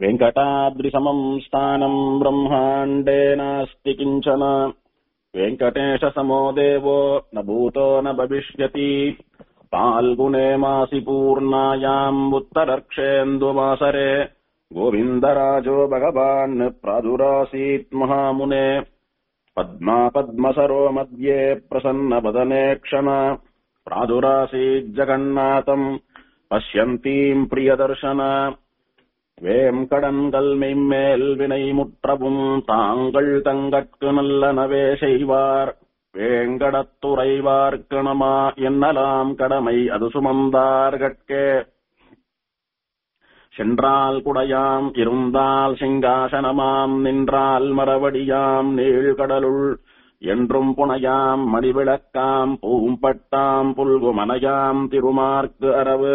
वेङ्कटाद्रिसमम् स्थानम् ब्रह्माण्डे नास्ति किञ्चन वेङ्कटेशसमो देवो न भूतो न भविष्यति फाल्गुने मासि पूर्णायाम् उत्तरर्क्षेन्दुवासरे गोविन्दराजो भगवान् प्रादुरासीत् महामुने पद्मा पद्मसरो मध्ये प्रसन्नवदने क्षण प्रादुरासीज्जगन्नाथम् பஷ்யந்தீம் பிரியதர்ஷன வேம்கடன்கள் மெய்மேல் வினை முற்றவும் தாங்கள் தங்கட்கு நல்லனவே செய்வார் வேங்கடத்துறைவார்க்கணமா என்னலாம் கடமை அது சுமந்தார்கட்கே சென்றால் குடையாம் இருந்தால் சிங்காசனமாம் நின்றால் மரவடியாம் நீழ்கடலுள் என்றும் புனையாம் மணிவிளக்காம் பூம்பட்டாம் புல்குமனையாம் திருமார்க்கு அரவு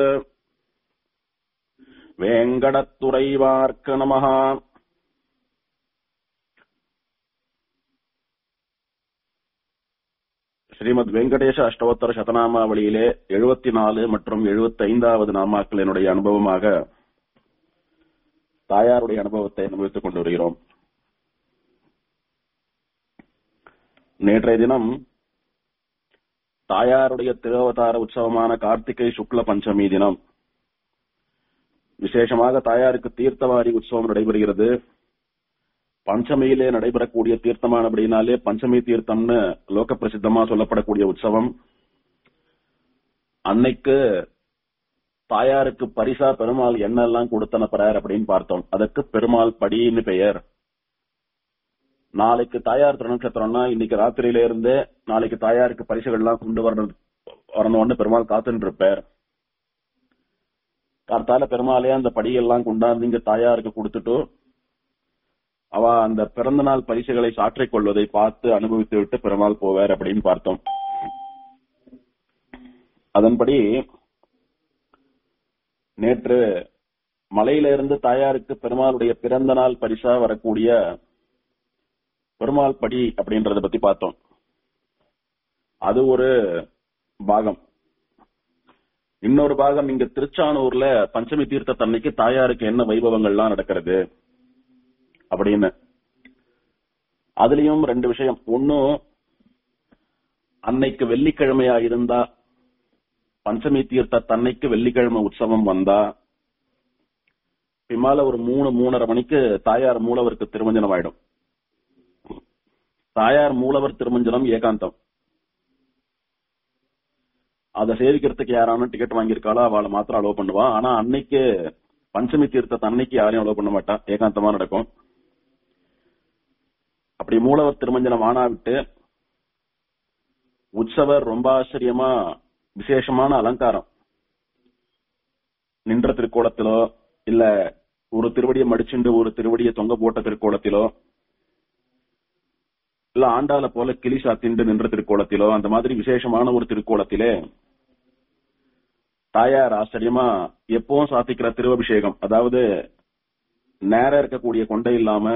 வேங்கடத்துறைவார்க்கு நமகா ஸ்ரீமத் வெங்கடேஷ அஷ்டோத்தர சதநாமாவளியிலே எழுபத்தி நாலு மற்றும் எழுபத்தி ஐந்தாவது நாமாக்கள் என்னுடைய அனுபவமாக தாயாருடைய அனுபவத்தை அனுபவித்துக் கொண்டு வருகிறோம் நேற்றைய தினம் தாயாருடைய திருவதார உற்சவமான கார்த்திகை சுக்ல பஞ்சமி தினம் விசேஷமாக தாயாருக்கு தீர்த்தவாரி உற்சவம் நடைபெறுகிறது பஞ்சமியிலே நடைபெறக்கூடிய தீர்த்தமானபடினாலே பஞ்சமி தீர்த்தம்னு லோக பிரசித்தமா சொல்லப்படக்கூடிய உற்சவம் அன்னைக்கு தாயாருக்கு பரிசா பெருமாள் என்னெல்லாம் கொடுத்தனப்பறார் அப்படின்னு பார்த்தோம் அதற்கு பெருமாள் படின்னு பெயர் நாளைக்கு தாயார் திருநட்சத்திரம்னா இன்னைக்கு ராத்திரியில இருந்தே நாளைக்கு தாயாருக்கு பரிசுகள் எல்லாம் கொண்டு வரணும் வரணும்னு பெருமாள் காத்துட்டு இருப்பார் கார்த்தால பெருமாளே அந்த படியெல்லாம் கொண்டாந்து இங்க தாயாருக்கு கொடுத்துட்டு அவ அந்த பிறந்த நாள் பரிசுகளை சாற்றிக் கொள்வதை பார்த்து அனுபவித்து விட்டு பெருமாள் போவார் அப்படின்னு பார்த்தோம் அதன்படி நேற்று மலையில இருந்து தாயாருக்கு பெருமாளுடைய பிறந்த நாள் பரிசா வரக்கூடிய பெருமாள் படி அப்படின்றத பத்தி பார்த்தோம் அது ஒரு பாகம் இன்னொரு பாகம் இங்க திருச்சானூர்ல பஞ்சமி தீர்த்த தன்னைக்கு தாயாருக்கு என்ன வைபவங்கள்லாம் நடக்கிறது அப்படின்னு அதுலயும் ரெண்டு விஷயம் ஒன்னும் அன்னைக்கு வெள்ளிக்கிழமையா இருந்தா பஞ்சமி தீர்த்த தன்னைக்கு வெள்ளிக்கிழமை உற்சவம் வந்தா பின்னால ஒரு மூணு மூணரை மணிக்கு தாயார் மூலவருக்கு திருமஞ்சனம் ஆயிடும் தாயார் மூலவர் திருமஞ்சனம் ஏகாந்தம் அதை சேவிக்கிறதுக்கு யாரானும் டிக்கெட் வாங்கியிருக்காளோ அவளை மாத்திரம் அலோவ் பண்ணுவா ஆனா அன்னைக்கு பஞ்சமி தீர்த்தத்தை அன்னைக்கு யாரையும் அலோவ் பண்ண மாட்டா ஏகாந்தமா நடக்கும் அப்படி மூலவர் திருமஞ்சனம் ஆனா விட்டு உற்சவர் ரொம்ப ஆச்சரியமா விசேஷமான அலங்காரம் நின்ற திருக்கோலத்திலோ இல்ல ஒரு திருவடியை மடிச்சுண்டு ஒரு திருவடியை தொங்க போட்ட திருக்கோலத்திலோ இல்ல ஆண்டாள போல கிளி சாத்திண்டு நின்ற திருக்கோலத்திலோ அந்த மாதிரி விசேஷமான ஒரு திருக்கோலத்திலே தாயார் ஆச்சரியமா எப்பவும் சாத்திக்கிற திருவபிஷேகம் அதாவது நேர இருக்கக்கூடிய கொண்டை இல்லாம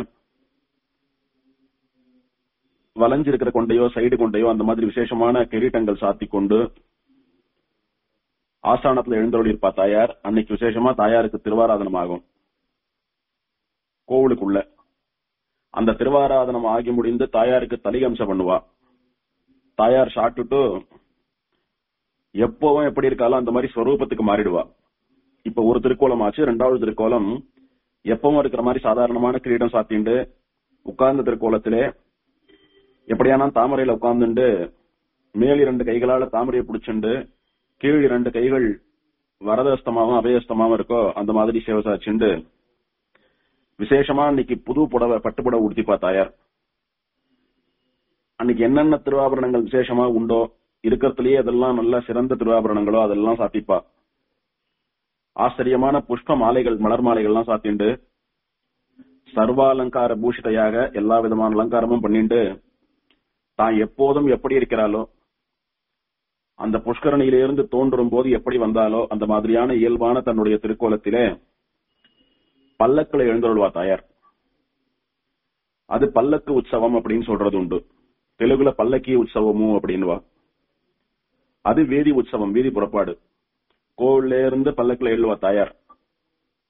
வளைஞ்சிருக்கிற கொண்டையோ சைடு கொண்டையோ அந்த மாதிரி விசேஷமான கிரீட்டங்கள் சாத்தி கொண்டு ஆஸ்தானத்துல எழுந்தருளி இருப்பா தாயார் அன்னைக்கு விசேஷமா தாயாருக்கு திருவாராதனம் ஆகும் கோவிலுக்குள்ள அந்த திருவாராதனம் ஆகி முடிந்து தாயாருக்கு தலிகம்சம் பண்ணுவா தாயார் சாப்பிட்டுட்டு எப்பவும் எப்படி இருக்காலும் அந்த மாதிரி ஸ்வரூபத்துக்கு மாறிடுவா இப்ப ஒரு திருக்கோலம் ஆச்சு ரெண்டாவது திருக்கோலம் எப்பவும் இருக்கிற மாதிரி சாதாரணமான கிரீடம் சாத்திண்டு உட்கார்ந்த திருக்கோலத்திலே எப்படியானா தாமரையில உட்கார்ந்துண்டு மேல் இரண்டு கைகளால தாமரையை பிடிச்சுண்டு கீழ் இரண்டு கைகள் வரதஸ்தமாவும் அபயஸ்தமாவும் இருக்கோ அந்த மாதிரி சேவை சாச்சுண்டு விசேஷமா அன்னைக்கு புது புடவை பட்டுப்புடவை உடுத்திப்பா தாயார் அன்னைக்கு என்னென்ன திருவாபரணங்கள் விசேஷமா உண்டோ இருக்கிறதுலயே அதெல்லாம் நல்ல சிறந்த திருவாபரணங்களோ அதெல்லாம் சாத்திப்பா ஆச்சரியமான புஷ்ப மாலைகள் மலர் மாலைகள்லாம் சாத்திண்டு சர்வாலங்கார பூஷிதையாக எல்லா விதமான அலங்காரமும் பண்ணிட்டு தான் எப்போதும் எப்படி இருக்கிறாளோ அந்த புஷ்கரணியிலிருந்து தோன்றும் போது எப்படி வந்தாலோ அந்த மாதிரியான இயல்பான தன்னுடைய திருக்கோலத்திலே பல்லக்களை எழுந்தருள்வா தாயார் அது பல்லக்கு உற்சவம் அப்படின்னு சொல்றது உண்டு தெலுங்குல பல்லக்கி உற்சவமும் அப்படின்வா அது வீதி உற்சவம் வீதி புறப்பாடு கோவில்ல இருந்து பல்லக்குல எழுவா தாயார்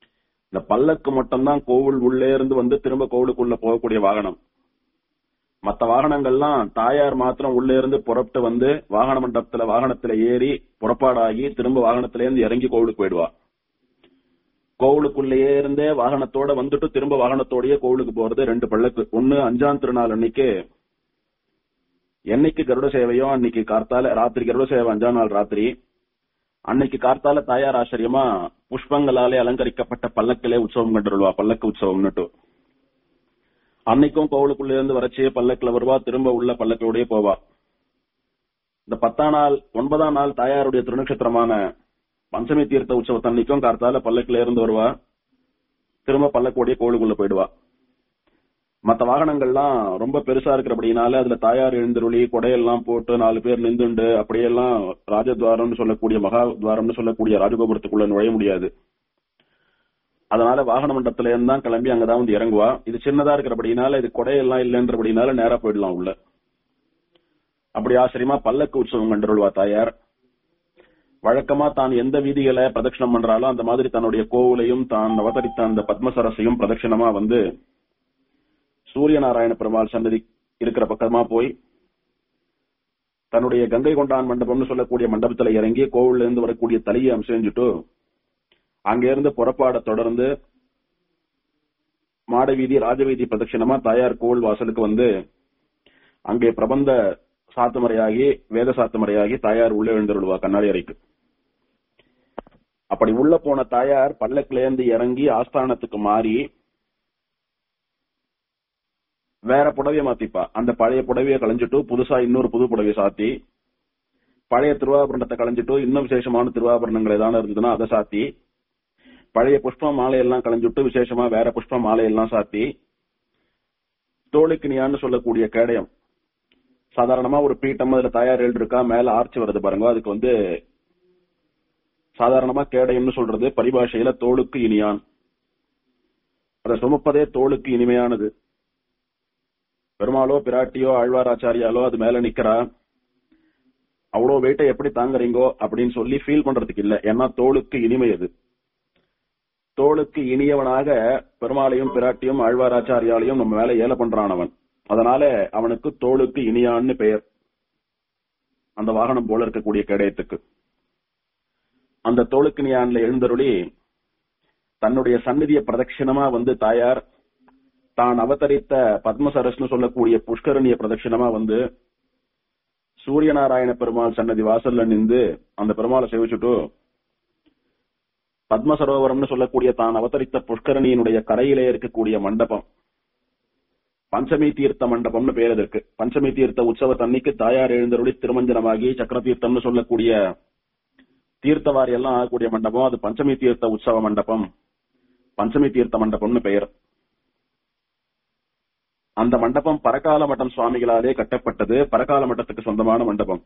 இந்த பல்லக்கு மட்டும்தான் கோவில் உள்ளே இருந்து வந்து திரும்ப கோவிலுக்குள்ள போகக்கூடிய வாகனம் மத்த வாகனங்கள்லாம் தாயார் மாத்திரம் உள்ளே இருந்து புறப்பட்டு வந்து வாகன மண்டபத்துல வாகனத்துல ஏறி புறப்பாடாகி திரும்ப வாகனத்துல இருந்து இறங்கி கோவிலுக்கு போயிடுவா கோவிலுக்குள்ளேயே இருந்தே வாகனத்தோட வந்துட்டு திரும்ப வாகனத்தோடயே கோவிலுக்கு போறது ரெண்டு பல்லக்கு ஒண்ணு அஞ்சாம் திருநாள் அன்னைக்கு என்னைக்கு கருட சேவையோ அன்னைக்கு கார்த்தால ராத்திரி கருட சேவை அஞ்சாம் நாள் ராத்திரி அன்னைக்கு கார்த்தால தாயார் ஆச்சரியமா புஷ்பங்களாலே அலங்கரிக்கப்பட்ட பல்லக்கிலே உற்சவம் கண்டுருவா பல்லக்கு உற்சவம்னுட்டு அன்னைக்கும் கோவிலுக்குள்ள இருந்து வரச்சே பல்லக்குல வருவா திரும்ப உள்ள பல்லக்கோடயே போவா இந்த பத்தாம் நாள் ஒன்பதாம் நாள் தாயாருடைய திருநட்சத்திரமான பஞ்சமி தீர்த்த உற்சவத்தன்னைக்கும் கார்த்தால பல்லக்குல இருந்து வருவா திரும்ப பல்லக்கோடைய கோவிலுக்குள்ள போயிடுவா மத்த வாகனங்கள்லாம் ரொம்ப பெருசா இருக்கிறபடினால அதுல தாயார் எழுந்தருளி கொடையெல்லாம் போட்டு நாலு பேர் நின்றுண்டு அப்படியெல்லாம் ராஜத்வாரம்னு சொல்லக்கூடிய மகா துவாரம்னு சொல்லக்கூடிய ராஜகோபுரத்துக்குள்ள நுழைய முடியாது அதனால வாகன மண்டபத்துல இருந்து தான் கிளம்பி அங்கதான் வந்து இறங்குவா இது சின்னதா இருக்கிறபடினால இது கொடையெல்லாம் இல்லைன்றபடினால நேரா போயிடலாம் உள்ள அப்படி ஆச்சரியமா பல்லக்கு உற்சவம் கண்டுருவா தாயார் வழக்கமா தான் எந்த வீதிகளை பிரதட்சணம் பண்றாலோ அந்த மாதிரி தன்னுடைய கோவிலையும் தான் அவதரித்த அந்த பத்மசரசையும் பிரதட்சணமா வந்து சூரிய நாராயண பெருமாள் சன்னதி இருக்கிற பக்கமா போய் தன்னுடைய கங்கை கொண்டான் மண்டபம்னு சொல்லக்கூடிய மண்டபத்துல இறங்கி கோவில்ல இருந்து வரக்கூடிய தலையை அம்செஞ்சுட்டு அங்க இருந்து புறப்பாட தொடர்ந்து மாடவீதி ராஜவீதி பிரதட்சிணமா தாயார் கோவில் வாசலுக்கு வந்து அங்கே பிரபந்த சாத்துமறையாகி வேத சாத்துமறையாகி தாயார் உள்ளே எழுந்துருவா கண்ணாடி அறைக்கு அப்படி உள்ள போன தாயார் பல்லக்கில இருந்து இறங்கி ஆஸ்தானத்துக்கு மாறி வேற புடவைய மாத்திப்பா அந்த பழைய புடவைய களைஞ்சிட்டு புதுசா இன்னொரு புது புடவைய சாத்தி பழைய திருவாபரணத்தை களைஞ்சிட்டு இன்னும் விசேஷமான திருவாபரணங்கள் ஏதாவது இருந்ததுன்னா அதை சாத்தி பழைய புஷ்ப மாலையெல்லாம் களைஞ்சுட்டு விசேஷமா வேற புஷ்ப மாலையெல்லாம் சாத்தி தோளுக்கினியான்னு சொல்லக்கூடிய கேடயம் சாதாரணமா ஒரு பீட்டம் அதுல தயார் இருக்கா மேல ஆர்ச்சி வருது பாருங்க அதுக்கு வந்து சாதாரணமா கேடயம்னு சொல்றது பரிபாஷையில தோளுக்கு இனியான் அதை சுமப்பதே தோளுக்கு இனிமையானது பெருமாளோ பிராட்டியோ ஆழ்வாராச்சாரியாலோ அது மேல நிக்கிறா அவ்வளவு வெயிட்டை எப்படி தாங்குறீங்கோ அப்படின்னு சொல்லி ஃபீல் பண்றதுக்கு இல்ல ஏன்னா தோளுக்கு இனிமை அது தோளுக்கு இனியவனாக பெருமாளையும் பிராட்டியும் ஆழ்வாராச்சாரியாலையும் நம்ம மேல ஏல பண்றான் அவன் அதனால அவனுக்கு தோளுக்கு இனியான்னு பெயர் அந்த வாகனம் போல இருக்கக்கூடிய கேடயத்துக்கு அந்த தோளுக்கு இனியான்ல எழுந்தருளி தன்னுடைய சந்நிதிய பிரதட்சிணமா வந்து தாயார் தான் அவதரித்த பத்மசரஸ்னு சொல்லக்கூடிய புஷ்கரணிய பிரதட்சிணமா வந்து சூரியநாராயண பெருமாள் சன்னதி வாசல்ல நின்று அந்த பெருமாளை சேவிச்சுட்டு பத்ம சரோவரம்னு சொல்லக்கூடிய தான் அவதரித்த புஷ்கரணியினுடைய கரையிலே இருக்கக்கூடிய மண்டபம் பஞ்சமி தீர்த்த மண்டபம்னு பேர் இருக்கு பஞ்சமி தீர்த்த உற்சவத்தன்னைக்கு தாயார் எழுந்தருளி திருமஞ்சனமாகி சக்கர தீர்த்தம்னு சொல்லக்கூடிய தீர்த்தவாரி எல்லாம் ஆகக்கூடிய மண்டபம் அது பஞ்சமி தீர்த்த உற்சவ மண்டபம் பஞ்சமி தீர்த்த மண்டபம்னு பெயர் அந்த மண்டபம் பரகால மட்டம் சுவாமிகளாலே கட்டப்பட்டது பரகால மட்டத்துக்கு சொந்தமான மண்டபம்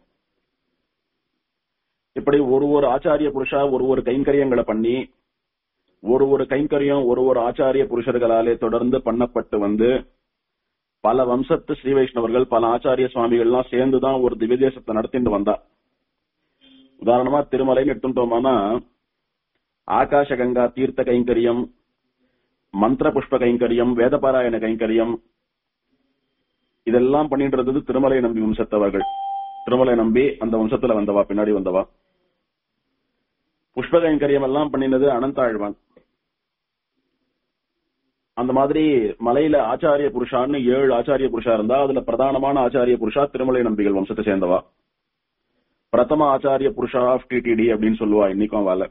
இப்படி ஒரு ஒரு ஆச்சாரிய புருஷா ஒரு ஒரு கைங்கரியங்களை பண்ணி ஒரு ஒரு கைங்கரியம் ஒரு ஒரு ஆச்சாரிய புருஷர்களாலே தொடர்ந்து பண்ணப்பட்டு வந்து பல வம்சத்து ஸ்ரீ வைஷ்ணவர்கள் பல ஆச்சாரிய சுவாமிகள்லாம் சேர்ந்துதான் ஒரு திவ்யதேசத்தை நடத்திட்டு வந்தா உதாரணமா திருமலைன்னு எடுத்துட்டோமானா ஆகாஷ கங்கா தீர்த்த கைங்கரியம் மந்திர புஷ்ப கைங்கரியம் வேதபாராயண கைங்கரியம் இதெல்லாம் பண்ணிட்டு இருந்தது திருமலை நம்பி வம்சத்தவர்கள் திருமலை நம்பி அந்த வம்சத்துல வந்தவா பின்னாடி வந்தவா புஷ்ப கைங்கரியம் எல்லாம் பண்ணினது அனந்தாழ்வான் அந்த மாதிரி மலையில ஆச்சாரிய புருஷான்னு ஏழு ஆச்சாரிய புருஷா இருந்தா அதுல பிரதானமான ஆச்சாரிய புருஷா திருமலை நம்பிகள் வம்சத்தை சேர்ந்தவா பிரதம ஆச்சாரிய புருஷா ஆஃப் டிடிடி அப்படின்னு சொல்லுவா இன்னைக்கும் வேலை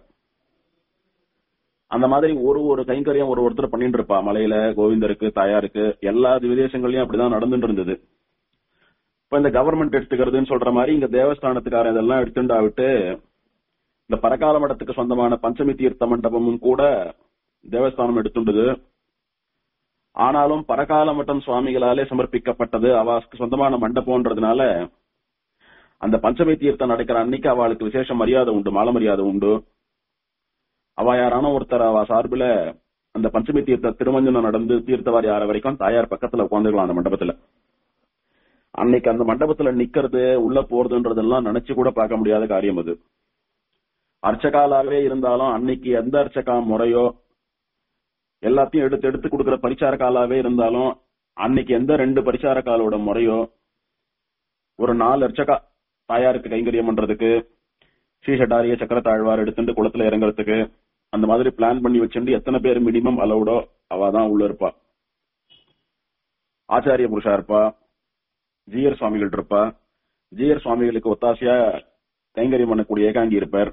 அந்த மாதிரி ஒரு ஒரு கைங்கரியம் ஒரு ஒருத்தர் பண்ணிட்டு இருப்பா மலையில கோவிந்தருக்கு தாயாருக்கு எல்லா விதேசங்களையும் அப்படிதான் நடந்துட்டு இருந்தது இப்ப இந்த கவர்மெண்ட் எடுத்துக்கிறதுன்னு சொல்ற மாதிரி இங்க தேவஸ்தானத்துக்காரன் இதெல்லாம் எடுத்துண்டா விட்டு இந்த பரகால மடத்துக்கு சொந்தமான பஞ்சமி தீர்த்த மண்டபமும் கூட தேவஸ்தானம் எடுத்துண்டது ஆனாலும் பரகால மட்டம் சுவாமிகளாலே சமர்ப்பிக்கப்பட்டது அவாஸ்க்கு சொந்தமான மண்டபம்ன்றதுனால அந்த பஞ்சமி தீர்த்தம் நடக்கிற அன்னைக்கு அவளுக்கு விசேஷ மரியாதை உண்டு மால மரியாதை உண்டு அவ யாரான ஒருத்தர் அவ சார்பில் அந்த பஞ்சமி தீர்த்த திருமஞ்சனம் நடந்து தீர்த்தவாரி ஆற வரைக்கும் தாயார் பக்கத்துல உட்காந்துக்கலாம் அந்த மண்டபத்துல அன்னைக்கு அந்த மண்டபத்துல நிக்கிறது உள்ள போறதுன்றதெல்லாம் நினைச்சு கூட பார்க்க முடியாத காரியம் அது அர்ச்சகாலாவே இருந்தாலும் அன்னைக்கு எந்த அர்ச்சகா முறையோ எல்லாத்தையும் எடுத்து எடுத்து கொடுக்கிற பரிச்சார காலாவே இருந்தாலும் அன்னைக்கு எந்த ரெண்டு பரிச்சார காலோட முறையோ ஒரு நாலு அர்ச்சகா தாயாருக்கு கைங்கரியம் பண்றதுக்கு ஸ்ரீஷட்டாரிய சக்கர தாழ்வார் எடுத்துட்டு குளத்துல இறங்குறதுக்கு அந்த மாதிரி பிளான் பண்ணி வச்சுட்டு எத்தனை பேர் மினிமம் அலௌடோ அவ தான் உள்ள இருப்பா ஆச்சாரிய புருஷா இருப்பா ஜீயர் சுவாமிகள் இருப்பா ஜீயர் சுவாமிகளுக்கு ஒத்தாசையா கைங்கரியம் பண்ணக்கூடிய ஏகாங்கி இருப்பார்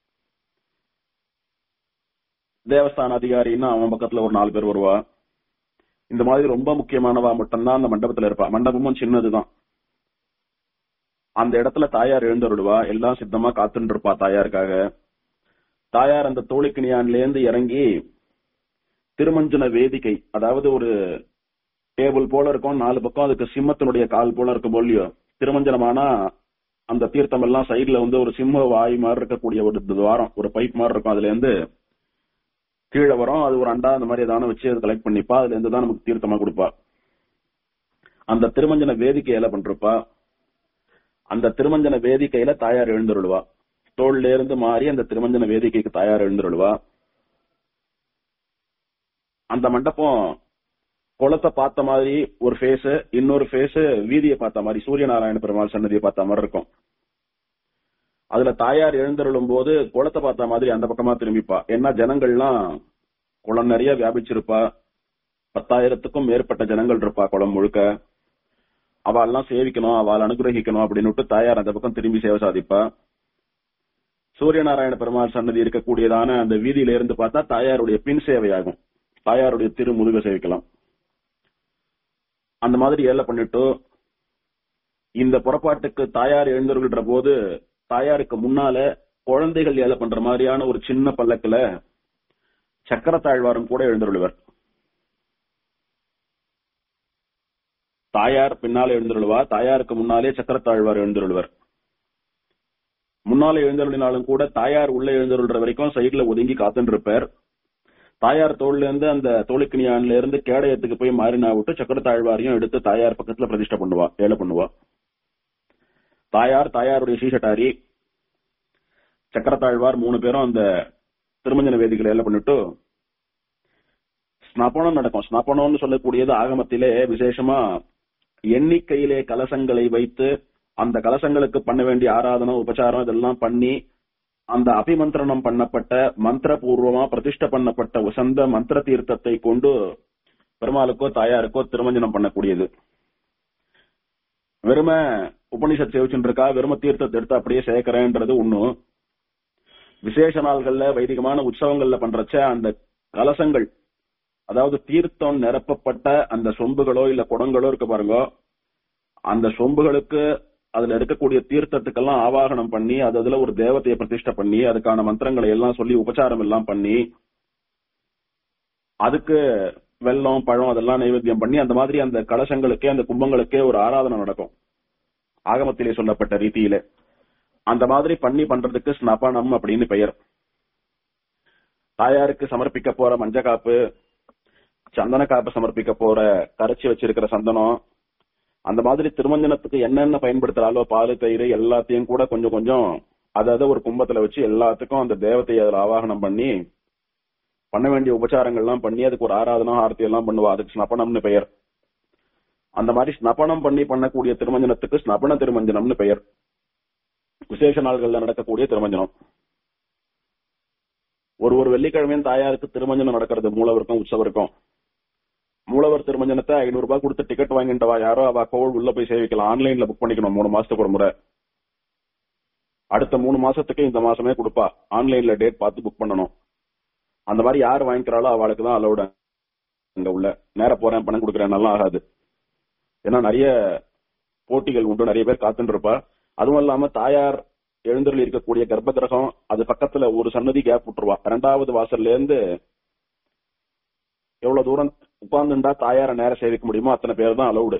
தேவஸ்தான அதிகாரின்னா அவன் பக்கத்துல ஒரு நாலு பேர் வருவா இந்த மாதிரி ரொம்ப முக்கியமானவா மட்டும்தான் அந்த மண்டபத்துல இருப்பா மண்டபமும் சின்னதுதான் அந்த இடத்துல தாயார் எழுந்தருடுவா எல்லாம் சித்தமா காத்துட்டு இருப்பா தாயாருக்காக தாயார் அந்த தோழிக்கிணியான்ல இருந்து இறங்கி திருமஞ்சன வேதிக்கை அதாவது ஒரு டேபிள் போல இருக்கும் நாலு பக்கம் அதுக்கு சிம்மத்தினுடைய கால் போல இருக்கும் போலியோ திருமஞ்சனமானா அந்த தீர்த்தம் எல்லாம் சைடுல வந்து ஒரு சிம்ம வாய் மாதிரி இருக்கக்கூடிய ஒரு துவாரம் ஒரு பைப் மாதிரி இருக்கும் அதுல இருந்து கீழே வரும் அது ஒரு அண்டா அந்த மாதிரி ஏதாவது வச்சு அதை கலெக்ட் பண்ணிப்பா அதுல இருந்து தான் நமக்கு தீர்த்தமா கொடுப்பா அந்த திருமஞ்சன வேதிக்கையில பண்றப்பா அந்த திருமஞ்சன வேதிக்கையில தாயார் எழுந்துருவா தோல்ல இருந்து மாறி அந்த திருமஞ்சன வேதிக்கைக்கு தாயார் எழுந்துருவா அந்த மண்டபம் குளத்தை பார்த்த மாதிரி ஒரு ஃபேஸ் இன்னொரு ஃபேஸ் வீதியை பார்த்த மாதிரி சூரிய நாராயண பெருமாள் சன்னதியை பார்த்த மாதிரி இருக்கும் அதுல தாயார் எழுந்தருளும் போது குளத்தை பார்த்த மாதிரி அந்த பக்கமா திரும்பிப்பா ஏன்னா ஜனங்கள்லாம் குளம் நிறைய வியாபிச்சிருப்பா பத்தாயிரத்துக்கும் மேற்பட்ட ஜனங்கள் இருப்பா குளம் முழுக்க அவெல்லாம் சேவிக்கணும் அவள் அனுகிரகிக்கணும் அப்படின்னு தாயார் அந்த பக்கம் திரும்பி சேவை சாதிப்பா சூரிய நாராயண பெருமாள் சன்னதி இருக்கக்கூடியதான அந்த வீதியில இருந்து பார்த்தா தாயாருடைய பின் சேவையாகும் தாயாருடைய திருமுருக சேவிக்கலாம் அந்த மாதிரி ஏல பண்ணிட்டு இந்த புறப்பாட்டுக்கு தாயார் எழுந்தருகின்ற போது தாயாருக்கு முன்னால குழந்தைகள் ஏல பண்ற மாதிரியான ஒரு சின்ன பல்லக்குல சக்கர தாழ்வாரும் கூட எழுந்தருள்வர் தாயார் பின்னால எழுந்தருள்வா தாயாருக்கு முன்னாலே சக்கர தாழ்வார் எழுந்தருள்வர் முன்னால எழுந்தருளினாலும் கூட தாயார் உள்ள எழுந்தருள்ற வரைக்கும் சைடுல ஒதுங்கி காத்துட்டு இருப்பார் தாயார் தோல்ல இருந்து அந்த தோழிக்கிணியான்ல இருந்து கேடயத்துக்கு போய் மாறினா விட்டு சக்கர தாழ்வாரையும் எடுத்து தாயார் பக்கத்துல பிரதிஷ்டை பண்ணுவா ஏழை பண்ணுவா தாயார் தாயாருடைய ஸ்ரீசட்டாரி சக்கரத்தாழ்வார் மூணு பேரும் அந்த திருமஞ்சன வேதிகளை எல்லாம் பண்ணிட்டு ஸ்னபனம் நடக்கும் ஸ்னபனம்னு சொல்லக்கூடியது ஆகமத்திலே விசேஷமா எண்ணிக்கையிலே கலசங்களை வைத்து அந்த கலசங்களுக்கு பண்ண வேண்டிய ஆராதனை உபச்சாரம் இதெல்லாம் பண்ணி அந்த அபிமந்திரணம் பண்ணப்பட்ட மந்திரபூர்வமா பிரதிஷ்ட பண்ணப்பட்ட உசந்த மந்திர தீர்த்தத்தை கொண்டு பெருமாளுக்கோ தாயாருக்கோ திருமஞ்சனம் பண்ணக்கூடியது வெறும உபனிஷத் சேவிச்சுட்டு இருக்கா வெறும தீர்த்தத்தை எடுத்து அப்படியே சேர்க்கிறேன்றது ஒண்ணும் விசேஷ நாள்கள்ல வைதிகமான உற்சவங்கள்ல பண்றச்ச அந்த கலசங்கள் அதாவது தீர்த்தம் நிரப்பப்பட்ட அந்த சொம்புகளோ இல்ல குடங்களோ இருக்கு பாருங்க அந்த சொம்புகளுக்கு அதுல இருக்கக்கூடிய தீர்த்தத்துக்கெல்லாம் ஆவாகனம் பண்ணி அது அதுல ஒரு தேவதையை பிரதிஷ்டை பண்ணி அதுக்கான மந்திரங்களை எல்லாம் சொல்லி உபச்சாரம் எல்லாம் பண்ணி அதுக்கு வெல்லம் பழம் அதெல்லாம் நைவேத்தியம் பண்ணி அந்த மாதிரி அந்த கலசங்களுக்கே அந்த கும்பங்களுக்கே ஒரு ஆராதனை நடக்கும் ஆகமத்திலே சொல்லப்பட்ட ரீதியில அந்த மாதிரி பண்ணி பண்றதுக்கு ஸ்னபனம் அப்படின்னு பெயர் தாயாருக்கு சமர்ப்பிக்க போற மஞ்ச காப்பு சந்தன காப்பு சமர்ப்பிக்க போற கரைச்சி வச்சிருக்கிற சந்தனம் அந்த மாதிரி திருமஞ்சனத்துக்கு என்னென்ன பயன்படுத்துறாலோ பால் தயிர் எல்லாத்தையும் கூட கொஞ்சம் கொஞ்சம் அதாவது ஒரு கும்பத்துல வச்சு எல்லாத்துக்கும் அந்த தேவத்தையை அதுல ஆவாகனம் பண்ணி பண்ண வேண்டிய உபச்சாரங்கள்லாம் பண்ணி அதுக்கு ஒரு ஆராதனம் ஆரத்தி எல்லாம் பண்ணுவா அதுக்கு ஸ்னபனம்னு பெயர் அந்த மாதிரி ஸ்னபனம் பண்ணி பண்ணக்கூடிய திருமஞ்சனத்துக்கு ஸ்னபன திருமஞ்சனம்னு பெயர் விசேஷ நாள்கள்ல நடக்கக்கூடிய திருமஞ்சனம் ஒரு ஒரு வெள்ளிக்கிழமையும் தாயாருக்கு திருமஞ்சனம் நடக்கிறது மூலவருக்கும் உற்சவருக்கும் மூலவர் திருமஞ்சனத்தை ஐநூறு ரூபாய் கொடுத்து டிக்கெட் வாங்கிட்டவா யாரோ அவ கோவில் உள்ள போய் சேவிக்கலாம் ஆன்லைன்ல புக் பண்ணிக்கணும் மூணு மாசத்துக்கு ஒரு முறை அடுத்த மூணு மாசத்துக்கு இந்த மாசமே கொடுப்பா ஆன்லைன்ல டேட் பார்த்து புக் பண்ணணும் அந்த மாதிரி யார் வாங்கிக்கிறாளோ அவளுக்கு தான் அலௌட அங்க உள்ள நேர போறேன் பணம் கொடுக்குறேன் நல்லா ஆகாது ஏன்னா நிறைய போட்டிகள் உண்டு நிறைய பேர் காத்துட்டு இருப்பா அதுவும் இல்லாம தாயார் எழுந்தருள் இருக்கக்கூடிய கர்ப்ப கிரகம் அது பக்கத்துல ஒரு சன்னதி கேப் விட்டுருவா இரண்டாவது வாசல்ல இருந்து எவ்வளவு தூரம் உட்கார்ந்துண்டா தாயார நேரம் சேவிக்க முடியுமோ அத்தனை பேர் தான் அலௌடு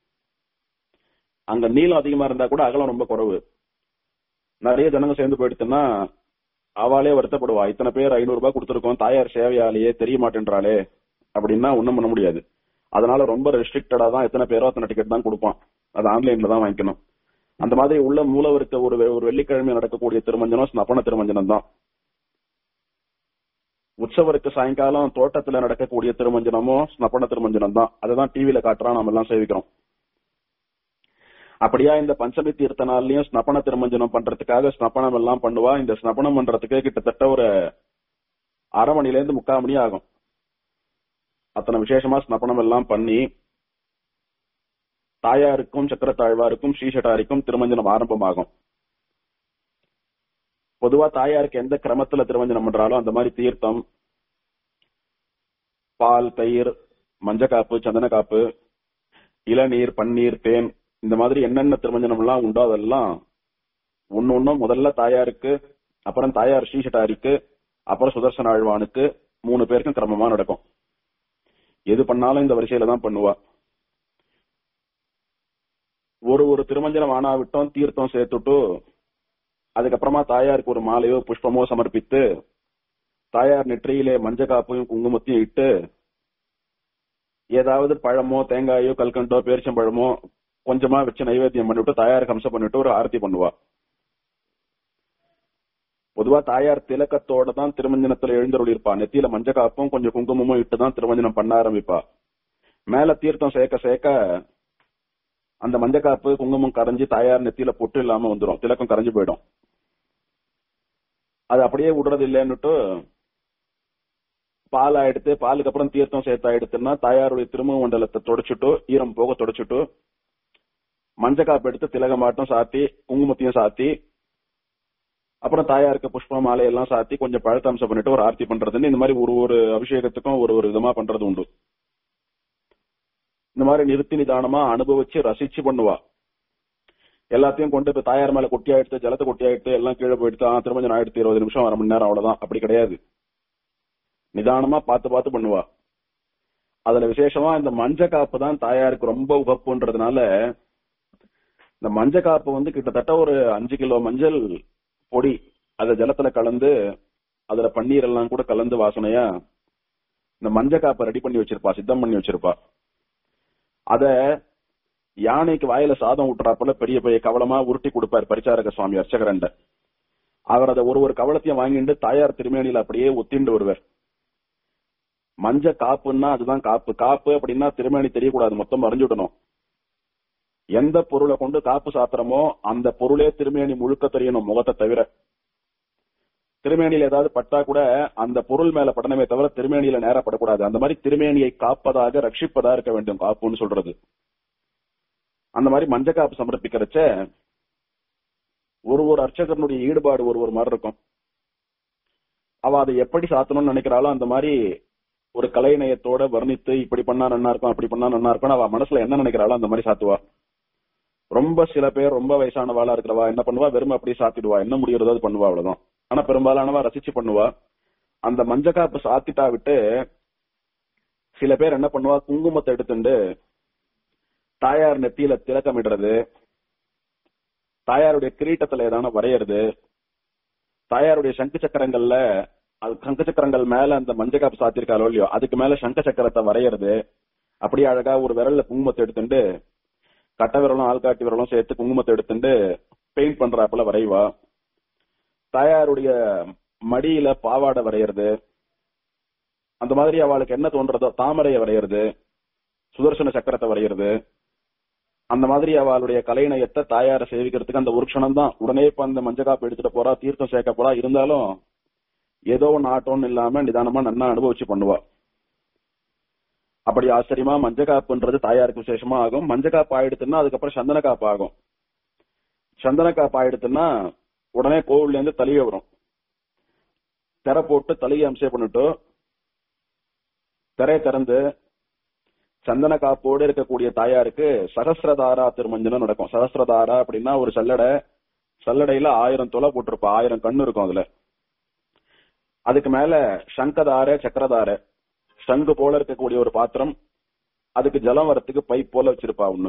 அங்க நீளம் அதிகமா இருந்தா கூட அகலம் ரொம்ப குறைவு நிறைய ஜனங்க சேர்ந்து போயிடுச்சுன்னா அவளே வருத்தப்படுவா இத்தனை பேர் ஐநூறு ரூபாய் கொடுத்துருக்கோம் தாயார் சேவையாலேயே தெரிய மாட்டேன்றாளே அப்படின்னா ஒண்ணும் பண்ண முடியாது அதனால ரொம்ப ரெஸ்ட்ரிக்டடா தான் எத்தனை பேரோ அத்தனை டிக்கெட் தான் கொடுப்பான் அது ஆன்லைன்ல தான் வாங்கிக்கணும் அந்த மாதிரி உள்ள மூலவருக்கு ஒரு ஒரு வெள்ளிக்கிழமை நடக்கக்கூடிய திருமஞ்சனம் ஸ்னப்பன திருமஞ்சனம் தான் உற்சவருக்கு சாயங்காலம் தோட்டத்துல நடக்கக்கூடிய திருமஞ்சனமோ ஸ்னப்பன திருமஞ்சனம் தான் அதுதான் டிவில காட்டுறான் நாம எல்லாம் சேவிக்கிறோம் அப்படியா இந்த பஞ்சமி தீர்த்த நாள்லயும் ஸ்னப்பன திருமஞ்சனம் பண்றதுக்காக ஸ்னப்பனம் எல்லாம் பண்ணுவா இந்த ஸ்னப்பனம் பண்றதுக்கு கிட்டத்தட்ட ஒரு அரை மணில இருந்து முக்கால் மணி ஆகும் அத்தனை விசேஷமா ஸ்னப்பனம் எல்லாம் பண்ணி தாயாருக்கும் சக்கரத்தாழ்வாருக்கும் ஸ்ரீஷட்டாரிக்கும் திருமஞ்சனம் ஆரம்பமாகும் பொதுவா தாயாருக்கு எந்த கிரமத்துல திருமஞ்சனம் பண்றாலும் அந்த மாதிரி தீர்த்தம் பால் தயிர் மஞ்சக்காப்பு சந்தனக்காப்பு இளநீர் பன்னீர் தேன் இந்த மாதிரி என்னென்ன திருமஞ்சனம் எல்லாம் உண்டோ அதெல்லாம் ஒன்னு ஒன்னும் முதல்ல தாயாருக்கு அப்புறம் தாயார் ஸ்ரீஷட்டாரிக்கு அப்புறம் சுதர்சன ஆழ்வானுக்கு மூணு பேருக்கும் கிரமமா நடக்கும் எது பண்ணாலும் இந்த வரிசையில தான் பண்ணுவா ஒரு ஒரு திருமஞ்சனம் ஆனாவிட்டும் தீர்த்தம் சேர்த்துட்டு அதுக்கப்புறமா தாயாருக்கு ஒரு மாலையோ புஷ்பமோ சமர்ப்பித்து தாயார் நெற்றியிலே மஞ்ச காப்பையும் குங்குமத்தையும் இட்டு ஏதாவது பழமோ தேங்காயோ கல்கண்டோ பேரிச்சம்பழமோ கொஞ்சமா வச்சு நைவேத்தியம் பண்ணிவிட்டு தாயாருக்கு அம்சம் பண்ணிட்டு ஒரு ஆரத்தி பண்ணுவா பொதுவா தாயார் திலக்கத்தோட தான் திருமஞ்சனத்துல எழுந்தருள் இருப்பா நெத்தியில மஞ்ச காப்பும் கொஞ்சம் குங்குமமும் இட்டு தான் திருமஞ்சனம் பண்ண ஆரம்பிப்பா மேல தீர்த்தம் சேர்க்க சேர்க்க அந்த மஞ்சக்காப்பு குங்குமம் கரைஞ்சி தாயார் நெத்தியில பொட்டு இல்லாம வந்துடும் திலக்கம் கரைஞ்சு போயிடும் அது அப்படியே விடுறது இல்லைன்னுட்டு பால் எடுத்து பாலுக்கு அப்புறம் தீர்த்தம் சேர்த்தா எடுத்துன்னா தாயாருடைய திருமுக மண்டலத்தை தொடச்சுட்டு ஈரம் போக தொடச்சுட்டு மஞ்சக்காப்பு எடுத்து திலகமாட்டம் சாத்தி குங்குமத்தையும் சாத்தி அப்புறம் தாயாருக்கு புஷ்ப மாலை எல்லாம் சாத்தி கொஞ்சம் பழத்தம்சம் பண்ணிட்டு ஒரு ஆர்த்தி பண்றதுன்னு இந்த மாதிரி ஒரு ஒரு அபிஷேகத்துக்கும் ஒரு ஒரு விதமா பண்றது உண்டு இந்த மாதிரி நிறுத்தி நிதானமா அனுபவிச்சு ரசிச்சு பண்ணுவா எல்லாத்தையும் கொண்டு இப்ப தாயார் மேல கொட்டி ஆயிடுத்து ஜலத்தை கொட்டி ஆயிடுத்து எல்லாம் கீழே போயிடுத்து ஆ, திருமஞ்சனம் ஆயிடுத்து இருபது நிமிஷம் அரை மணி நேரம் அவ்வளவுதான் அப்படி கிடையாது நிதானமா பார்த்து பார்த்து பண்ணுவா அதுல விசேஷமா இந்த மஞ்ச காப்பு தான் தாயாருக்கு ரொம்ப உகப்புன்றதுனால இந்த மஞ்ச காப்பு வந்து கிட்டத்தட்ட ஒரு அஞ்சு கிலோ மஞ்சள் பொடி அத ஜலத்துல கலந்து அதுல பன்னீர் எல்லாம் கூட கலந்து வாசனையா இந்த மஞ்ச காப்பை ரெடி பண்ணி வச்சிருப்பா சித்தம் பண்ணி வச்சிருப்பா அத யானைக்கு வாயில சாதம் விட்டுறாப்புல பெரிய பெரிய கவலமா உருட்டி கொடுப்பார் பரிச்சாரக சுவாமி அர்ச்சகரண்ட அவர் அதை ஒரு ஒரு கவலத்தையும் வாங்கிட்டு தாயார் திருமேனியில அப்படியே ஒத்திண்டு வருவார் மஞ்ச காப்புன்னா அதுதான் காப்பு காப்பு அப்படின்னா திருமேனி தெரியக்கூடாது மொத்தம் மறைஞ்சுடணும் எந்த பொருளை கொண்டு காப்பு சாத்திரமோ அந்த பொருளே திருமேனி முழுக்க தெரியணும் முகத்தை தவிர திருமேனியில ஏதாவது பட்டா கூட அந்த பொருள் மேல படணுமே தவிர திருமேனியில நேரப்படக்கூடாது அந்த மாதிரி திருமேனியை காப்பதாக ரட்சிப்பதா இருக்க வேண்டும் காப்புன்னு சொல்றது அந்த மாதிரி மஞ்ச காப்பு சமர்ப்பிக்கிறச்ச ஒரு ஒரு அர்ச்சகனுடைய ஈடுபாடு ஒரு ஒரு மாதிரி இருக்கும் அவ அதை எப்படி சாத்தணும்னு நினைக்கிறாளோ அந்த மாதிரி ஒரு கலைநயத்தோட வர்ணித்து இப்படி பண்ணா நல்லா இருக்கும் அப்படி பண்ணா நல்லா இருக்கும் அவ மனசுல என்ன நினைக்கிறாளோ அந்த மாதிரி சாத்துவா ரொம்ப சில பேர் ரொம்ப வயசானவாளா இருக்கிறவா என்ன பண்ணுவா வெறும் அப்படியே சாத்திடுவா என்ன முடியறதோ அது பண்ணுவா அவ்வளவுதான் ஆனா பெரும்பாலானவா ரசிச்சு பண்ணுவா அந்த மஞ்ச காப்பு சாத்திட்டா விட்டு சில பேர் என்ன பண்ணுவா குங்குமத்தை எடுத்துட்டு தாயார் நெத்தியில திலக்கமிடுறது தாயாருடைய கிரீட்டத்துல ஏதான வரையறது தாயாருடைய சங்கு சக்கரங்கள்ல அது சங்கு சக்கரங்கள் மேல அந்த மஞ்ச காப்பு சாத்திருக்காளோ இல்லையோ அதுக்கு மேல சங்க சக்கரத்தை வரையறது அப்படியே அழகா ஒரு விரல்ல குங்குமத்தை எடுத்துட்டு கட்ட விரலும் ஆள்காட்டி விரலும் சேர்த்து குங்குமத்தை எடுத்துட்டு பெயிண்ட் பண்றாப்புல வரைவா தாயாருடைய மடியில பாவாடை வரையறது அந்த மாதிரி அவளுக்கு என்ன தோன்றதோ தாமரையை வரையறது சுதர்சன சக்கரத்தை வரையறது அந்த மாதிரி அவளுடைய கலைநயத்தை தாயாரை சேவிக்கிறதுக்கு அந்த ஒரு க்ஷணம் தான் உடனே இப்ப அந்த மஞ்ச காப்பு எடுத்துட்டு போறா தீர்த்தம் சேர்க்க போறா இருந்தாலும் ஏதோ ஒன்னு ஆட்டோன்னு இல்லாம நிதானமா நன்னா அனுபவிச்சு பண்ணுவா அப்படி ஆச்சரியமா மஞ்ச காப்புன்றது தாயாருக்கு விசேஷமா ஆகும் மஞ்ச காப்பு ஆயிடுத்துன்னா அதுக்கப்புறம் சந்தன காப்பு ஆகும் சந்தன காப்பு ஆயிடுத்துன்னா உடனே கோவில்ல இருந்து தலைய வரும் திரை போட்டு தலையை அம்சம் பண்ணிட்டு திரையை திறந்து சந்தன காப்போடு இருக்கக்கூடிய தாயாருக்கு சகசிரதாரா திருமஞ்சனம் நடக்கும் சகசிரதாரா அப்படின்னா ஒரு சல்லடை சல்லடையில ஆயிரம் தொலை போட்டிருப்பா ஆயிரம் கண்ணு இருக்கும் அதுல அதுக்கு மேல சங்கதார சக்கரதார சங்கு போல இருக்கக்கூடிய ஒரு பாத்திரம் அதுக்கு ஜலம் வரத்துக்கு பைப் போல வச்சிருப்பா ஒண்ணு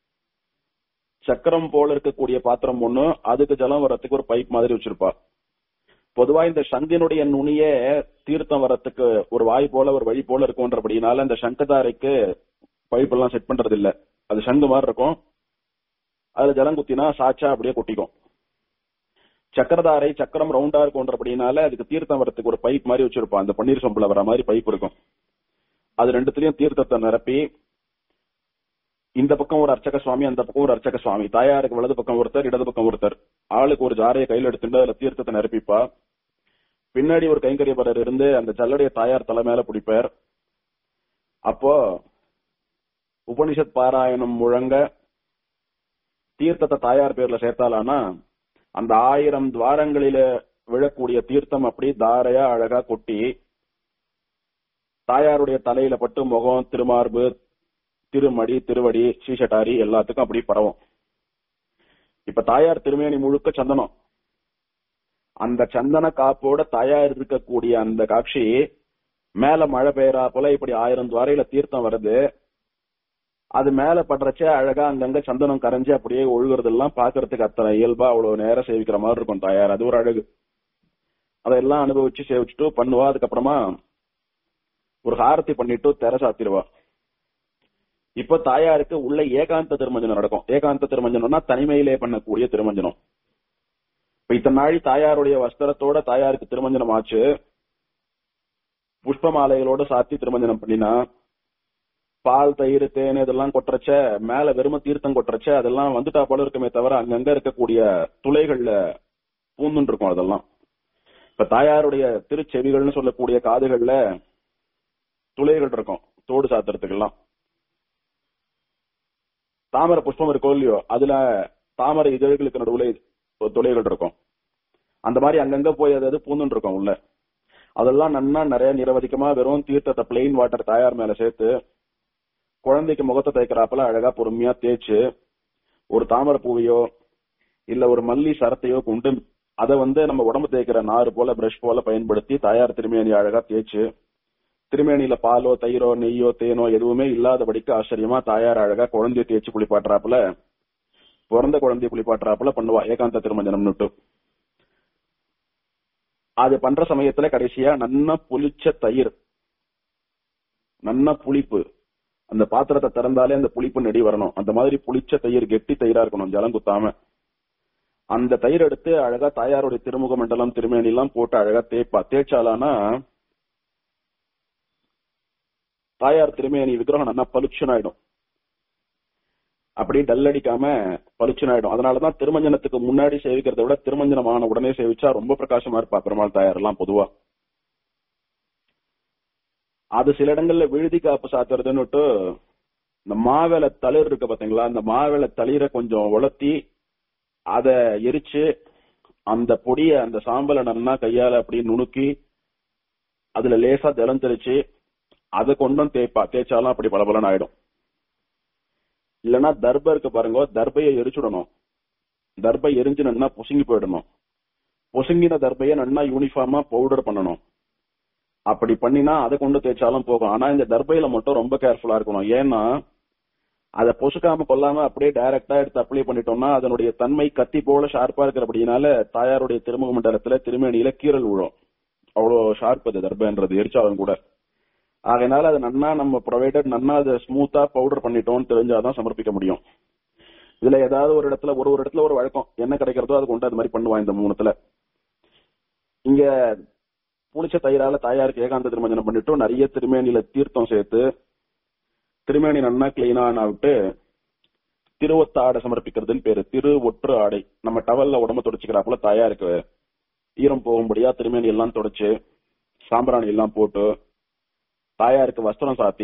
சக்கரம் போல இருக்கக்கூடிய பாத்திரம் ஒண்ணு அதுக்கு ஜலம் வரத்துக்கு ஒரு பைப் மாதிரி வச்சிருப்பா பொதுவா இந்த சங்கினுடைய நுனியே தீர்த்தம் வரத்துக்கு ஒரு வாய் போல ஒரு வழி போல இருக்கும்ன்றபடினால இந்த சங்கதாரைக்கு பைப் எல்லாம் செட் பண்றது இல்ல அது சங்கு மாதிரி இருக்கும் அதுல ஜலம் குத்தினா சாச்சா அப்படியே கொட்டிக்கும் சக்கரதாரை சக்கரம் ரவுண்டா இருக்கும்ன்றபடினால அதுக்கு தீர்த்தம் வரத்துக்கு ஒரு பைப் மாதிரி வச்சிருப்பான் அந்த பன்னீர் சொம்புல வர மாதிரி பைப் இருக்கும் அது ரெண்டுத்துலயும் தீர்த்தத்தை நிரப்பி இந்த பக்கம் ஒரு அர்ச்சக சுவாமி அந்த பக்கம் ஒரு அர்ச்சக சுவாமி தாயாருக்கு வலது பக்கம் ஒருத்தர் இடது பக்கம் ஒருத்தர் ஆளுக்கு ஒரு ஜாரையை கையில எடுத்துட்டு அதுல தீர்த்தத்தை நிரப்பிப்பா பின்னாடி ஒரு கைங்கரியபரர் இருந்து அந்த ஜல்லடைய தாயார் தலை மேல பிடிப்பார் அப்போ உபனிஷத் பாராயணம் முழங்க தீர்த்தத்தை தாயார் பேர்ல சேர்த்தாலானா அந்த ஆயிரம் துவாரங்களில விழக்கூடிய தீர்த்தம் அப்படி தாரையா அழகா கொட்டி தாயாருடைய தலையில பட்டு முகம் திருமார்பு திருமடி திருவடி சீஷட்டாரி எல்லாத்துக்கும் அப்படி பரவும் இப்ப தாயார் திருமேனி முழுக்க சந்தனம் அந்த சந்தன காப்போட தாயார் இருக்கக்கூடிய அந்த காட்சி மேல மழை பெய்யறா போல இப்படி ஆயிரம் துவாரையில தீர்த்தம் வருது அது மேல படுறச்சே அழகா அங்கங்க சந்தனம் கரைஞ்சு அப்படியே ஒழுகுறதெல்லாம் பாக்குறதுக்கு அத்தனை இயல்பா அவ்வளவு நேரம் சேவிக்கிற மாதிரி இருக்கும் தாயார் அது ஒரு அழகு அதெல்லாம் அனுபவிச்சு சேவிச்சுட்டு பண்ணுவா அதுக்கப்புறமா ஒரு ஹாரத்தி பண்ணிட்டு தெர சாத்திடுவா இப்ப தாயாருக்கு உள்ள ஏகாந்த திருமஞ்சனம் நடக்கும் ஏகாந்த திருமஞ்சனம்னா தனிமையிலே பண்ணக்கூடிய திருமஞ்சனம் இப்ப இத்தனை நாள் தாயாருடைய வஸ்திரத்தோட தாயாருக்கு திருமஞ்சனம் ஆச்சு புஷ்ப மாலைகளோட சாத்தி திருமஞ்சனம் பண்ணினா பால் தயிர் தேன் இதெல்லாம் கொட்டுறச்ச மேல வெறும தீர்த்தம் கொட்டுறச்ச அதெல்லாம் வந்துட்டா போல இருக்குமே தவிர அங்கங்க இருக்கக்கூடிய துளைகள்ல பூந்துட்டு இருக்கும் அதெல்லாம் இப்ப தாயாருடைய திருச்செவிகள்னு சொல்லக்கூடிய காதுகள்ல துளைகள் இருக்கும் தோடு சாத்துறதுக்கெல்லாம் தாமரை புஷ்பம் இருக்கோ இல்லையோ அதுல தாமரை இதழ்களுக்கு நடுவுல துளைகள் இருக்கும் அந்த மாதிரி அங்கங்க போய் அதாவது பூந்துட்டு இருக்கும் உள்ள அதெல்லாம் நன்னா நிறைய நிரவதிக்கமா வெறும் தீர்த்தத்தை பிளெயின் வாட்டர் தாயார் மேல சேர்த்து குழந்தைக்கு முகத்தை தேய்க்கிறாப்புல அழகா பொறுமையா தேய்ச்சு ஒரு தாமரை பூவையோ இல்ல ஒரு மல்லி சரத்தையோ கொண்டு அதை வந்து நம்ம உடம்பு தேய்க்கிற நாறு போல பிரஷ் போல பயன்படுத்தி தாயார் திருமேனி அழகா தேய்ச்சு திருமேனியில பாலோ தயிரோ நெய்யோ தேனோ எதுவுமே இல்லாதபடிக்கு ஆச்சரியமா தாயார் அழகா குழந்தைய தேய்ச்சி குளிப்பாட்டுறாப்புல பிறந்த குழந்தைய குளிப்பாட்டுறாப்புல பண்ணுவா ஏகாந்த திருமஞ்சனம்னுட்டு அது பண்ற சமயத்துல கடைசியா நன்னா புளிச்ச தயிர் நன்னா புளிப்பு அந்த பாத்திரத்தை திறந்தாலே அந்த புளிப்பு நெடி வரணும் அந்த மாதிரி புளிச்ச தயிர் கெட்டி தயிரா இருக்கணும் ஜலம் குத்தாம அந்த தயிர் எடுத்து அழகா தாயாருடைய திருமுக மண்டலம் திருமேனி எல்லாம் போட்டு அழகா தேய்ப்பா தேய்ச்சாலானா தாயார் திருமேனி விக்கிரகம் நல்லா பளிச்சுன்னு ஆயிடும் அப்படி டல் அடிக்காம பளிச்சுன்னு ஆயிடும் அதனாலதான் திருமஞ்சனத்துக்கு முன்னாடி சேவிக்கிறத விட திருமஞ்சனம் ஆன உடனே சேவிச்சா ரொம்ப பிரகாசமா இருப்பா பெருமாள் தாயார் எல்லாம் பொதுவா அது சில இடங்கள்ல விழுதி காப்பு சாத்துறதுன்னுட்டு இந்த மாவேல தளிர் இருக்கு பாத்தீங்களா அந்த மாவேல தளிரை கொஞ்சம் உலர்த்தி அத எரிச்சு அந்த பொடிய அந்த சாம்பலை நல்லா கையால அப்படியே நுணுக்கி அதுல லேசா ஜலம் தெளிச்சு அதை கொண்டும் தேய்ப்பா தேய்ச்சாலும் அப்படி பளபளன்னு ஆயிடும் இல்லைன்னா தர்ப இருக்கு பாருங்க தர்பையை எரிச்சுடணும் தர்பை எரிஞ்சு நன்னா பொசுங்கி போயிடணும் பொசுங்கின தர்பையை நன்னா யூனிஃபார்மா பவுடர் பண்ணணும் அப்படி பண்ணினா அதை கொண்டு தேய்ச்சாலும் போகும் ஆனா இந்த தர்பையில மட்டும் ரொம்ப கேர்ஃபுல்லா இருக்கணும் ஏன்னா அதை பொசுக்காம கொல்லாம அப்படியே டைரக்டா எடுத்து அப்ளை பண்ணிட்டோம்னா அதனுடைய தன்மை கத்தி போல ஷார்ப்பா இருக்கிறபடினால தாயாருடைய திருமுக மண்டலத்துல திருமேனியில கீரல் விழும் அவ்வளவு ஷார்ப் அது தர்பைன்றது எரிச்சாலும் கூட அதனால அது நன்னா நம்ம ப்ரொவைடட் நன்னா அதை ஸ்மூத்தா பவுடர் பண்ணிட்டோம்னு தெரிஞ்சாதான் சமர்ப்பிக்க முடியும் இதுல ஏதாவது ஒரு இடத்துல ஒரு ஒரு இடத்துல ஒரு வழக்கம் என்ன கிடைக்கிறதோ அது கொண்டு அது மாதிரி பண்ணுவான் இந்த மூணுத்துல இங்க புளிச்ச தயிரால தாயாருக்கு ஏகாந்த திருமஞ்சனம் பண்ணிட்டு நிறைய திருமேனியில தீர்த்தம் சேர்த்து திருமேனி நன்னா கிளீனா விட்டு திருவொத்த ஆடை சமர்ப்பிக்கிறதுன்னு பேரு திரு ஒற்று ஆடை நம்ம டவல்ல உடம்ப தொடச்சுக்கிறாப்புல தாயாருக்கு ஈரம் போகும்படியா திருமேனி எல்லாம் தொடச்சு சாம்பிராணி எல்லாம் போட்டு தாயாருக்கு வஸ்திரம் சாத்தி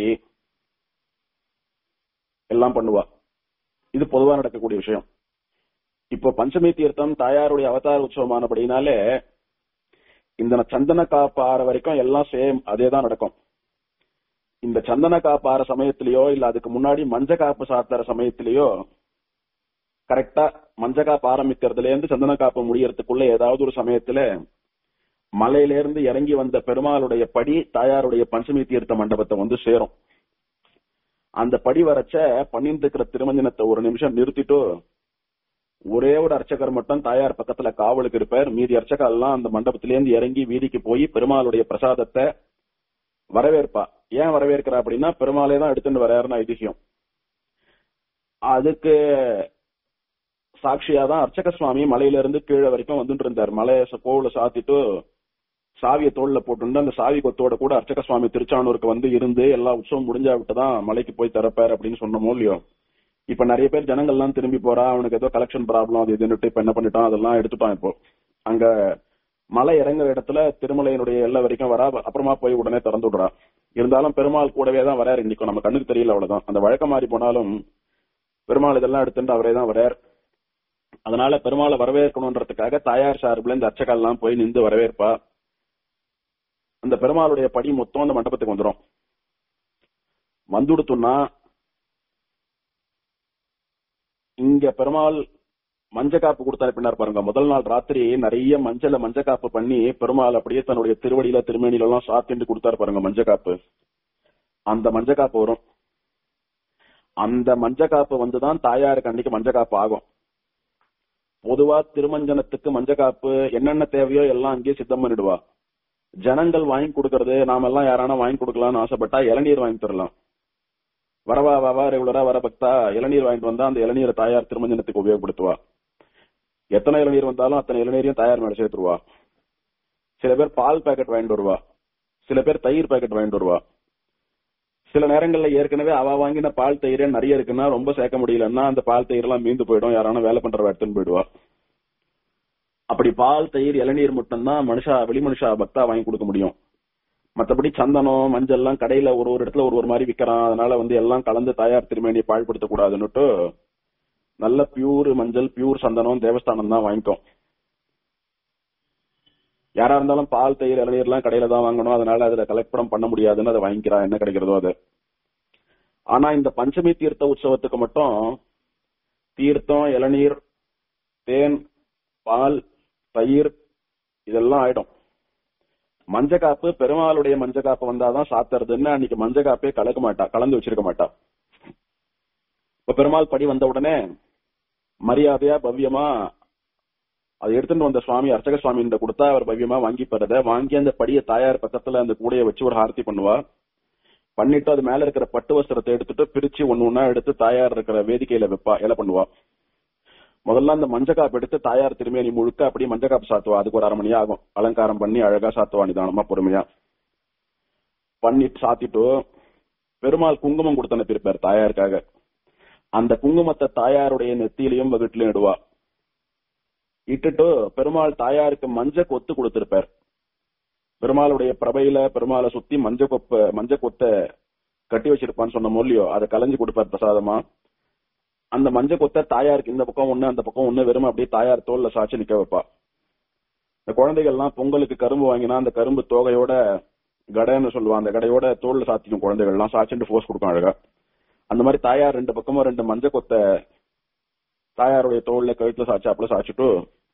எல்லாம் பண்ணுவா இது பொதுவா நடக்கக்கூடிய விஷயம் இப்போ பஞ்சமி தீர்த்தம் தாயாருடைய அவதார உற்சவமானபடினாலே இந்த சந்தன காப்பு ஆற வரைக்கும் எல்லாம் சேம் அதே தான் நடக்கும் இந்த சந்தன காப்பு ஆற சமயத்திலயோ இல்ல அதுக்கு முன்னாடி மஞ்ச காப்பு சாத்துற சமயத்திலயோ கரெக்டா மஞ்ச காப்பு ஆரம்பிக்கிறதுல இருந்து சந்தன காப்பு முடியறதுக்குள்ள ஏதாவது ஒரு சமயத்துல மலையில இருந்து இறங்கி வந்த பெருமாளுடைய படி தாயாருடைய பஞ்சமி தீர்த்த மண்டபத்தை வந்து சேரும் அந்த படி வரைச்ச பண்ணிட்டு இருக்கிற திருமஞ்சனத்தை ஒரு நிமிஷம் நிறுத்திட்டு ஒரே ஒரு அர்ச்சகர் மட்டும் தாயார் பக்கத்துல காவலுக்கு இருப்பார் மீதி அர்ச்சகர் எல்லாம் அந்த மண்டபத்திலேருந்து இறங்கி வீதிக்கு போய் பெருமாளுடைய பிரசாதத்தை வரவேற்பா ஏன் வரவேற்கிறா அப்படின்னா பெருமாளே தான் எடுத்துட்டு வராருன்னு ஐதிஹியம் அதுக்கு சாட்சியா தான் அர்ச்சக சுவாமி மலையில இருந்து கீழே வரைக்கும் வந்துட்டு இருந்தார் மலைய கோவில சாத்திட்டு சாவியை தோல்ல போட்டு அந்த சாவி கொத்தோட கூட அர்ச்சக சுவாமி திருச்சானூருக்கு வந்து இருந்து எல்லா உற்சவம் முடிஞ்சா விட்டுதான் மலைக்கு போய் திறப்பார் அப்படின்னு சொன்னமோ இல்லையோ இப்ப நிறைய பேர் ஜனங்கள்லாம் திரும்பி போறா அவனுக்கு ஏதோ கலெக்ஷன் ப்ராப்ளம் அது இதுன்னுட்டு இப்ப என்ன பண்ணிட்டான் அதெல்லாம் எடுத்துட்டான் இப்போ அங்க மலை இறங்குற இடத்துல திருமலையினுடைய எல்லை வரைக்கும் வரா அப்புறமா போய் உடனே திறந்து விடுறா இருந்தாலும் பெருமாள் கூடவே தான் வராரு இன்னைக்கு நம்ம கண்ணுக்கு தெரியல அவ்வளவுதான் அந்த வழக்கம் மாறி போனாலும் பெருமாள் இதெல்லாம் எடுத்துட்டு அவரே தான் வரார் அதனால பெருமாளை வரவேற்கணுன்றதுக்காக தாயார் சார்பில் இந்த அர்ச்சகால் எல்லாம் போய் நின்று வரவேற்பா அந்த பெருமாளுடைய படி மொத்தம் அந்த மண்டபத்துக்கு வந்துடும் வந்துடுத்துன்னா இங்க பெருமாள் மஞ்ச காப்பு கொடுத்தாரு பின்னார் பாருங்க முதல் நாள் ராத்திரி நிறைய மஞ்சள மஞ்ச காப்பு பண்ணி பெருமாள் அப்படியே தன்னுடைய திருவடியில திருமேனில எல்லாம் சாத்திண்டு கொடுத்தாரு பாருங்க மஞ்ச காப்பு அந்த மஞ்ச காப்பு வரும் அந்த மஞ்ச காப்பு வந்துதான் தாயாருக்கு அன்னைக்கு மஞ்ச காப்பு ஆகும் பொதுவா திருமஞ்சனத்துக்கு மஞ்ச காப்பு என்னென்ன தேவையோ எல்லாம் அங்கேயே சித்தம் பண்ணிடுவா ஜனங்கள் வாங்கி கொடுக்கறது நாம எல்லாம் யாரானா வாங்கி கொடுக்கலாம்னு ஆசைப்பட்டா இளநீர் வாங்கி தரலாம் வரவா வாவா ரெகுலரா வர பக்தா இளநீர் வாங்கிட்டு வந்தா அந்த இளநீரை தாயார் திருமஞ்சனத்துக்கு உபயோகப்படுத்துவா எத்தனை இளநீர் வந்தாலும் அத்தனை இளநீரையும் தாயார் மேல சேர்த்துருவா சில பேர் பால் பாக்கெட் வாங்கிட்டு வருவா சில பேர் தயிர் பாக்கெட் வாங்கிட்டு வருவா சில நேரங்கள்ல ஏற்கனவே அவ வாங்கின பால் தயிரே நிறைய இருக்குன்னா ரொம்ப சேர்க்க முடியலன்னா அந்த பால் தயிர் எல்லாம் மீந்து போயிடும் யாரான வேலை பண்றவ எடுத்துன்னு போயிடுவா அப்படி பால் தயிர் இளநீர் மட்டும்தான் மனுஷா வெளி மனுஷா பக்தா வாங்கி கொடுக்க முடியும் மத்தபடி சந்தனம் மஞ்சள் எல்லாம் கடையில ஒரு ஒரு இடத்துல ஒரு ஒரு மாதிரி விக்கிறான் அதனால வந்து எல்லாம் கலந்து தயார் திருமேனியை பாழ்படுத்த கூடாதுன்னுட்டு நல்ல பியூர் மஞ்சள் பியூர் சந்தனம் தேவஸ்தானம் தான் வாங்கிக்கும் யாரா இருந்தாலும் பால் தயிர் இளநீர் எல்லாம் கடையில தான் வாங்கணும் அதனால அதுல கலப்படம் பண்ண முடியாதுன்னு அதை வாங்கிக்கிறான் என்ன கிடைக்கிறதோ அது ஆனா இந்த பஞ்சமி தீர்த்த உற்சவத்துக்கு மட்டும் தீர்த்தம் இளநீர் தேன் பால் தயிர் இதெல்லாம் ஆயிடும் மஞ்ச காப்பு பெருமாளுடைய மஞ்ச காப்பு வந்தாதான் சாத்துறதுன்னு அன்னைக்கு மஞ்ச காப்பே கலக்க மாட்டா கலந்து வச்சிருக்க மாட்டா இப்ப பெருமாள் படி வந்த உடனே மரியாதையா பவ்யமா அதை எடுத்துட்டு வந்த சுவாமி அர்ச்சக சுவாமி இந்த கொடுத்தா அவர் பவ்யமா வாங்கி பெறத வாங்கி அந்த படிய தாயார் பக்கத்துல அந்த கூடைய வச்சு ஒரு ஆரத்தி பண்ணுவா பண்ணிட்டு அது மேல இருக்கிற பட்டு வஸ்திரத்தை எடுத்துட்டு பிரிச்சு ஒண்ணு ஒண்ணா எடுத்து தாயார் இருக்கிற வேதிக்கையில வைப்பா இலை பண்ணுவா முதல்ல அந்த மஞ்ச காப்பு எடுத்து தாயார் திருமேனி முழுக்க அப்படியே மஞ்ச காப்பு சாத்துவா அதுக்கு ஒரு அரை மணி ஆகும் அலங்காரம் பண்ணி அழகா சாத்துவா நிதானமா பொறுமையா பண்ணிட்டு சாத்திட்டு பெருமாள் குங்குமம் கொடுத்து அனுப்பியிருப்பார் தாயாருக்காக அந்த குங்குமத்தை தாயாருடைய நெத்தியிலையும் வகுட்டிலையும் இடுவா இட்டுட்டு பெருமாள் தாயாருக்கு மஞ்ச கொத்து கொடுத்திருப்பார் பெருமாளுடைய பிரபையில பெருமாளை சுத்தி மஞ்ச கொப்ப மஞ்ச கொத்த கட்டி வச்சிருப்பான்னு சொன்ன மொழியோ அதை கலைஞ்சு கொடுப்பார் பிரசாதமா அந்த மஞ்ச கொத்த தாயாருக்கு இந்த பக்கம் ஒண்ணு அந்த பக்கம் ஒண்ணு வெறும் அப்படியே தாயார் தோல்ல சாட்சி நிக்க வைப்பா இந்த குழந்தைகள்லாம் பொங்கலுக்கு கரும்பு வாங்கினா அந்த கரும்பு தோகையோட கடைன்னு சொல்லுவா அந்த கடையோட தோல்ல சாத்திக்கும் குழந்தைகள்லாம் சாச்சிட்டு போஸ் கொடுக்கும் அழகா அந்த மாதிரி தாயார் ரெண்டு பக்கமும் ரெண்டு மஞ்ச கொத்த தாயாருடைய தோல்ல கழுத்துல சாச்சாப்புல சாச்சிட்டு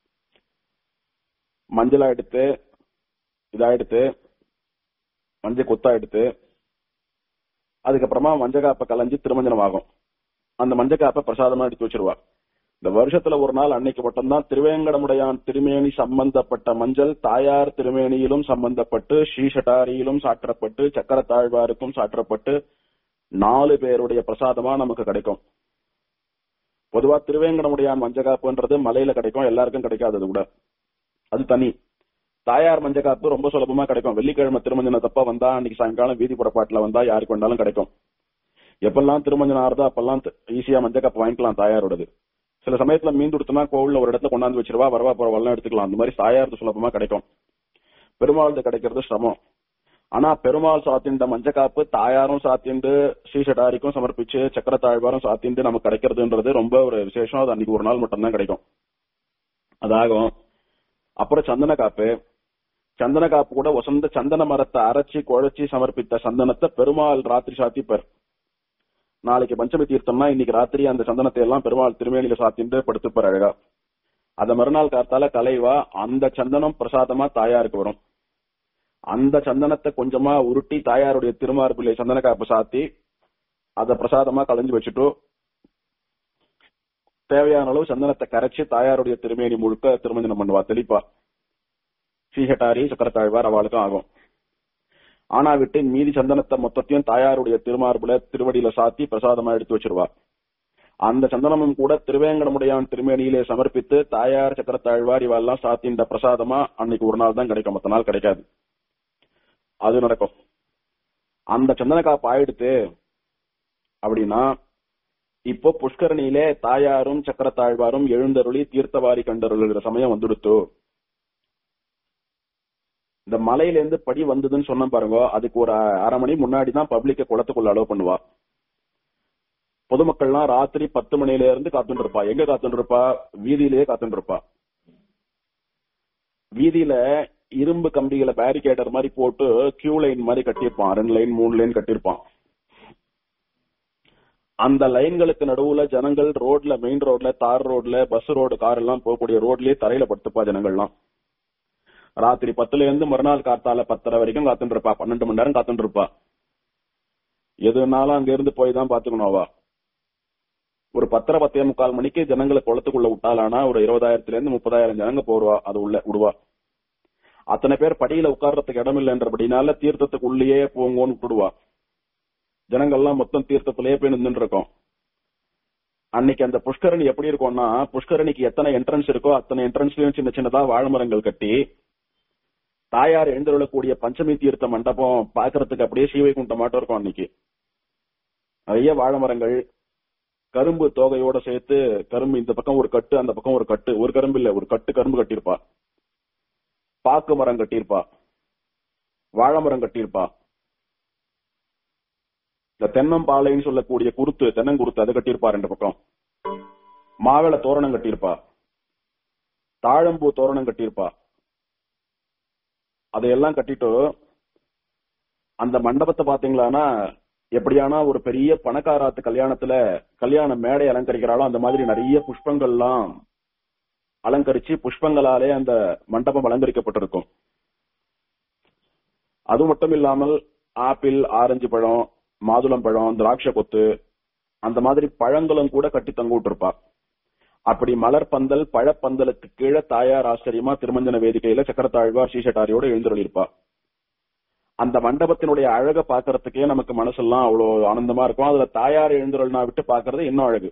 மஞ்சளா எடுத்து இதா எடுத்து மஞ்சள் கொத்தா எடுத்து அதுக்கப்புறமா மஞ்ச காப்பை கலைஞ்சு திருமஞ்சனம் ஆகும் அந்த மஞ்ச காப்பை பிரசாதமா எடுத்து வச்சிருவா இந்த வருஷத்துல ஒரு நாள் அன்னைக்கு மட்டும்தான் திருவேங்கடமுடையான் திருமேனி சம்பந்தப்பட்ட மஞ்சள் தாயார் திருமேனியிலும் சம்பந்தப்பட்டு ஸ்ரீஷட்டாரியிலும் சாற்றப்பட்டு சக்கர தாழ்வாருக்கும் சாற்றப்பட்டு நாலு பேருடைய பிரசாதமா நமக்கு கிடைக்கும் பொதுவா திருவேங்கடமுடையான் மஞ்சக்காப்புன்றது மலையில கிடைக்கும் எல்லாருக்கும் கிடைக்காதது கூட அது தனி தாயார் மஞ்சக்காப்பு ரொம்ப சுலபமா கிடைக்கும் வெள்ளிக்கிழமை திருமஞ்சன தப்பா வந்தா அன்னைக்கு சாயங்காலம் வீதி புறப்பாட்டுல வந்தா யாருக்கு வேணாலும் கிடைக்கும் எப்பெல்லாம் திருமஞ்சனம் ஆறுதோ அப்பெல்லாம் ஈஸியா மஞ்சக்காப்பு வாங்கிக்கலாம் தாயாரோடது சில சமயத்துல மீன் கொடுத்தனா கோவில்ல ஒரு இடத்துல கொண்டாந்து வச்சிருவா வரவா போறவெல்லாம் எடுத்துக்கலாம் அந்த மாதிரி தாயாரது சுலபமா கிடைக்கும் பெருமாள் கிடைக்கிறது சிரமம் ஆனா பெருமாள் சாத்தின்ற மஞ்சக்காப்பு தாயாரும் சாத்திண்டு ஸ்ரீஷடாரிக்கும் சமர்ப்பிச்சு சக்கர தாழ்வாரும் சாத்திண்டு நமக்கு கிடைக்கிறதுன்றது ரொம்ப ஒரு விசேஷம் அது அன்னைக்கு ஒரு நாள் மட்டும்தான் கிடைக்கும் அதாகும் அப்புறம் சந்தன காப்பு சந்தன காப்பு கூட வசந்த சந்தன மரத்தை அரைச்சி குழைச்சி சமர்ப்பித்த சந்தனத்தை பெருமாள் ராத்திரி சாத்திப்பார் நாளைக்கு பஞ்சமி தீர்த்தம்னா இன்னைக்கு ராத்திரி அந்த சந்தனத்தை எல்லாம் பெருமாள் திருமேனியில சாத்திட்டு படுத்துப்பார் அழகா அத மறுநாள் காத்தால கலைவா அந்த சந்தனம் பிரசாதமா தாயாருக்கு வரும் அந்த சந்தனத்தை கொஞ்சமா உருட்டி தாயாருடைய திருமார்பிள்ளை சந்தன காப்பு சாத்தி அத பிரசாதமா கலைஞ்சு வச்சுட்டு தேவையான அளவு சந்தனத்தை கரைச்சு தாயாருடைய திருமேனி முழுக்க திருமஞ்சனம் பண்ணுவா தெளிப்பா ஸ்ரீஹட்டாரி சக்கரத்தாழ்வார் அவளுக்கும் ஆகும் ஆனா விட்டு மீதி சந்தனத்தை மொத்தத்தையும் தாயாருடைய திருமார்புல திருவடியில சாத்தி பிரசாதமா எடுத்து வச்சிருவா அந்த சந்தனமும் கூட திருவேங்கடமுடையான் திருமேனியிலே சமர்ப்பித்து தாயார் சக்கரத்தாழ்வார் இவெல்லாம் சாத்தின்ற பிரசாதமா அன்னைக்கு ஒரு நாள் தான் கிடைக்கும் மத்த நாள் கிடைக்காது அது நடக்கும் அந்த சந்தனக்காப்பு ஆயிடுத்து அப்படின்னா இப்போ புஷ்கரணியிலே தாயாரும் சக்கரத்தாழ்வாரும் எழுந்தருளி தீர்த்தவாரி கண்டருளுகிற சமயம் வந்துடுத்து இந்த மலையில இருந்து படி வந்ததுன்னு சொன்ன பாருங்க அதுக்கு ஒரு அரை மணி முன்னாடி தான் பப்ளிக்க குளத்துக்குள்ள அலோவ் பண்ணுவா பொதுமக்கள்லாம் ராத்திரி பத்து மணில இருந்து காத்துட்டு இருப்பா எங்க காத்துட்டு இருப்பா வீதியிலேயே காத்துட்டு இருப்பா வீதியில இரும்பு கம்பிகளை பேரிகேட்டர் மாதிரி போட்டு கியூ லைன் மாதிரி கட்டியிருப்பான் ரெண்டு லைன் மூணு லைன் கட்டியிருப்பான் அந்த லைன்களுக்கு நடுவுல ஜனங்கள் ரோட்ல மெயின் ரோட்ல தார் ரோட்ல பஸ் ரோடு கார் எல்லாம் போகக்கூடிய ரோட்லயே தரையில படுத்துப்பா ஜனங்கள்லாம் ராத்திரி பத்துல இருந்து மறுநாள் காத்தால பத்தரை வரைக்கும் காத்துட்டு இருப்பா பன்னெண்டு மணி நேரம் காத்துட்டு இருப்பா எதுனாலும் அங்க இருந்து போய் தான் பாத்துக்கணும் அவ ஒரு பத்தரை பத்தே முக்கால் மணிக்கு ஜனங்களை குளத்துக்குள்ள விட்டாலானா ஒரு இருபதாயிரத்துல இருந்து முப்பதாயிரம் ஜனங்க போடுவா அது உள்ள விடுவா அத்தனை பேர் படியில உட்கார்றதுக்கு இடம் இல்லைன்றபடினால தீர்த்தத்துக்கு உள்ளேயே போங்கன்னு விட்டுடுவா ஜனங்கள்லாம் மொத்தம் தீர்த்தத்திலேயே போய் நின்று இருக்கோம் அன்னைக்கு அந்த புஷ்கரணி எப்படி இருக்கும்னா புஷ்கரணிக்கு எத்தனை என்ட்ரன்ஸ் இருக்கோ அத்தனை என்ட்ரன்ஸ்லயும் சின்ன சின்னதா வாழைமரங்கள் கட்டி தாயார் எழுந்தருளக்கூடிய பஞ்சமி தீர்த்த மண்டபம் பாக்குறதுக்கு அப்படியே ஸ்ரீவைகுண்டம் மாட்டம் இருக்கும் அன்னைக்கு நிறைய வாழை மரங்கள் கரும்பு தோகையோட சேர்த்து கரும்பு இந்த பக்கம் ஒரு கட்டு அந்த பக்கம் ஒரு கட்டு ஒரு கரும்பு இல்ல ஒரு கட்டு கரும்பு கட்டியிருப்பா பாக்கு மரம் கட்டியிருப்பா வாழை மரம் கட்டியிருப்பா இந்த தென்னம்பாலைன்னு சொல்லக்கூடிய குருத்து தென்னங்குருத்து அதை கட்டியிருப்பா ரெண்டு பக்கம் மாவிள தோரணம் கட்டியிருப்பா தாழம்பூ தோரணம் கட்டியிருப்பா அதையெல்லாம் கட்டிட்டு அந்த மண்டபத்தை பாத்தீங்களான்னா எப்படியானா ஒரு பெரிய பணக்காராத்து கல்யாணத்துல கல்யாண மேடை அலங்கரிக்கிறாளோ அந்த மாதிரி நிறைய புஷ்பங்கள்லாம் அலங்கரிச்சு புஷ்பங்களாலே அந்த மண்டபம் அலங்கரிக்கப்பட்டிருக்கும் அது மட்டும் இல்லாமல் ஆப்பிள் ஆரஞ்சு பழம் மாதுளம் பழம் திராட்சை கொத்து அந்த மாதிரி பழங்களும் கூட கட்டி தங்க விட்டுருப்பா அப்படி மலர் பந்தல் பழப்பந்தலுக்கு கீழே தாயார் ஆச்சரியமா திருமஞ்சன வேதிக்கையில சக்கரத்தாழ்வார் ஸ்ரீசட்டாரியோட எழுந்தருளிருப்பா அந்த மண்டபத்தினுடைய அழக பாக்குறதுக்கே நமக்கு மனசெல்லாம் அவ்வளவு ஆனந்தமா இருக்கும் அதுல தாயார் எழுந்தருள்னா விட்டு பாக்குறது இன்னும் அழகு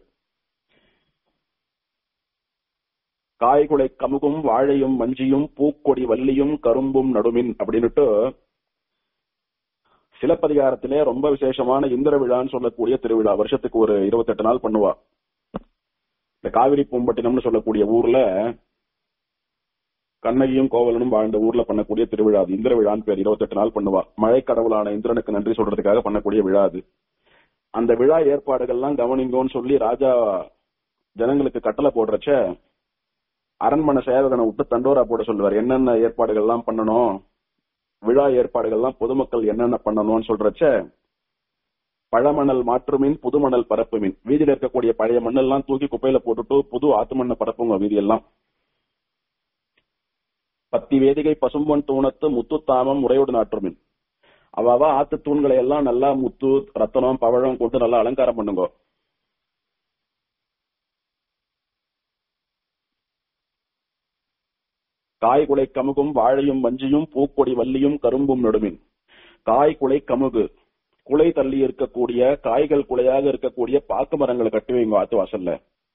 காய்குலை கமுகும் வாழையும் மஞ்சியும் பூக்கொடி வள்ளியும் கரும்பும் நடுமின் அப்படின்னுட்டு சிலப்பதிகாரத்திலே ரொம்ப விசேஷமான இந்திர விழான்னு சொல்லக்கூடிய திருவிழா வருஷத்துக்கு ஒரு இருபத்தெட்டு நாள் பண்ணுவா இந்த காவிரி பூம்பட்டினம்னு சொல்லக்கூடிய ஊர்ல கண்ணகியும் கோவலனும் வாழ்ந்த ஊர்ல பண்ணக்கூடிய திருவிழா அது இந்திர விழான்னு பேர் இருபத்தெட்டு நாள் பண்ணுவா மழை கடவுளான இந்திரனுக்கு நன்றி சொல்றதுக்காக பண்ணக்கூடிய விழா அது அந்த விழா ஏற்பாடுகள்லாம் கவனிங்கோன்னு சொல்லி ராஜா ஜனங்களுக்கு கட்டளை போடுறச்ச அரண்மனை சேவகனை விட்டு தண்டோரா போட சொல்லுவார் என்னென்ன ஏற்பாடுகள்லாம் பண்ணணும் விழா ஏற்பாடுகள்லாம் பொதுமக்கள் என்னென்ன பண்ணணும்னு சொல்றச்ச பழமணல் மாற்றுமின் புது மணல் பரப்புமின் வீதியில இருக்கக்கூடிய பழைய மண்ணெல்லாம் தூக்கி குப்பையில போட்டுட்டு புது ஆத்து மண்ணை பரப்புங்க வீதியெல்லாம் பத்தி வேதிகை பசும்பொன் தூணத்து முத்துத்தாமம் முறையோடு நாற்றுமின் அவாவா ஆத்து தூண்களை எல்லாம் நல்லா முத்து ரத்தனம் பவழம் கொண்டு நல்லா அலங்காரம் பண்ணுங்க காய் குலை கமுகும் வாழையும் வஞ்சியும் பூக்கொடி வள்ளியும் கரும்பும் நடுமின் காய் குலை கமுகு குலை தள்ளி இருக்கக்கூடிய காய்கள் குலையாக இருக்கக்கூடிய பாக்கு மரங்களை கட்டி வைங்க ஆத்து வாசல்ல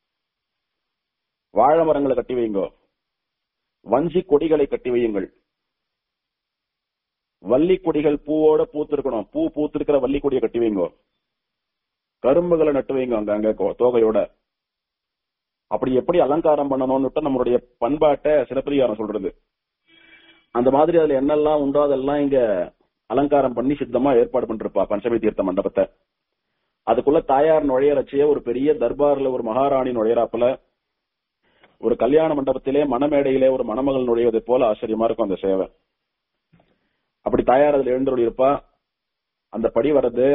வாழை மரங்களை கட்டி வைங்க வஞ்சி கொடிகளை கட்டி வையுங்கள் வள்ளி கொடிகள் பூவோட பூத்திருக்கணும் பூ பூத்திருக்கிற வள்ளி கொடியை கட்டி வைங்க கரும்புகளை நட்டு வைங்க அங்க அங்க கோ- தோகையோட அப்படி எப்படி அலங்காரம் பண்ணணும்னு நம்மளுடைய பண்பாட்டை சிலப்பதிகாரம் சொல்றது அந்த மாதிரி அதுல என்னெல்லாம் உண்டோ அதெல்லாம் இங்க அலங்காரம் பண்ணி சித்தமா ஏற்பாடு பண்ணிருப்பா பஞ்சமி தீர்த்த மண்டபத்தை அதுக்குள்ள தாயார் நுழையறச்சே ஒரு பெரிய தர்பார்ல ஒரு மகாராணி நுழையறாப்புல ஒரு கல்யாண மண்டபத்திலே மணமேடையிலே ஒரு மணமகள் நுழைவதை போல ஆச்சரியமா இருக்கும் அந்த சேவை அப்படி தாயார் அதுல எழுந்தருளி இருப்பா அந்த படி வர்றது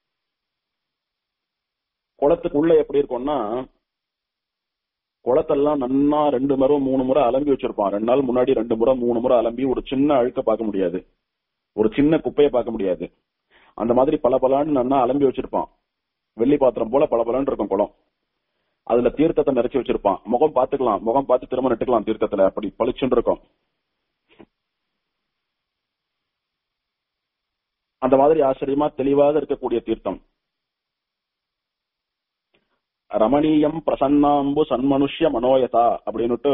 குளத்துக்குள்ள எப்படி இருக்கும்னா குளத்தெல்லாம் நன்னா ரெண்டு முறை மூணு முறை அலம்பி வச்சிருப்பான் ரெண்டு நாள் முன்னாடி ரெண்டு முறை மூணு முறை அலம்பி ஒரு சின்ன அழுக்க பார்க்க முடியாது ஒரு சின்ன குப்பையை பார்க்க முடியாது அந்த மாதிரி பல பலான்னு நன்னா அலம்பி வச்சிருப்பான் வெள்ளி பாத்திரம் போல பல பலன்னு இருக்கும் குளம் அதுல தீர்த்தத்தை நிறைச்சு வச்சிருப்பான் முகம் பாத்துக்கலாம் முகம் பார்த்து திரும்ப நட்டுக்கலாம் தீர்த்தத்துல அப்படி பளிச்சுன்னு இருக்கும் அந்த மாதிரி ஆச்சரியமா தெளிவாக இருக்கக்கூடிய தீர்த்தம் ரமணீயம் பிரசன்னாம்பு சன்மனுஷ்ய மனோயதா அப்படின்னுட்டு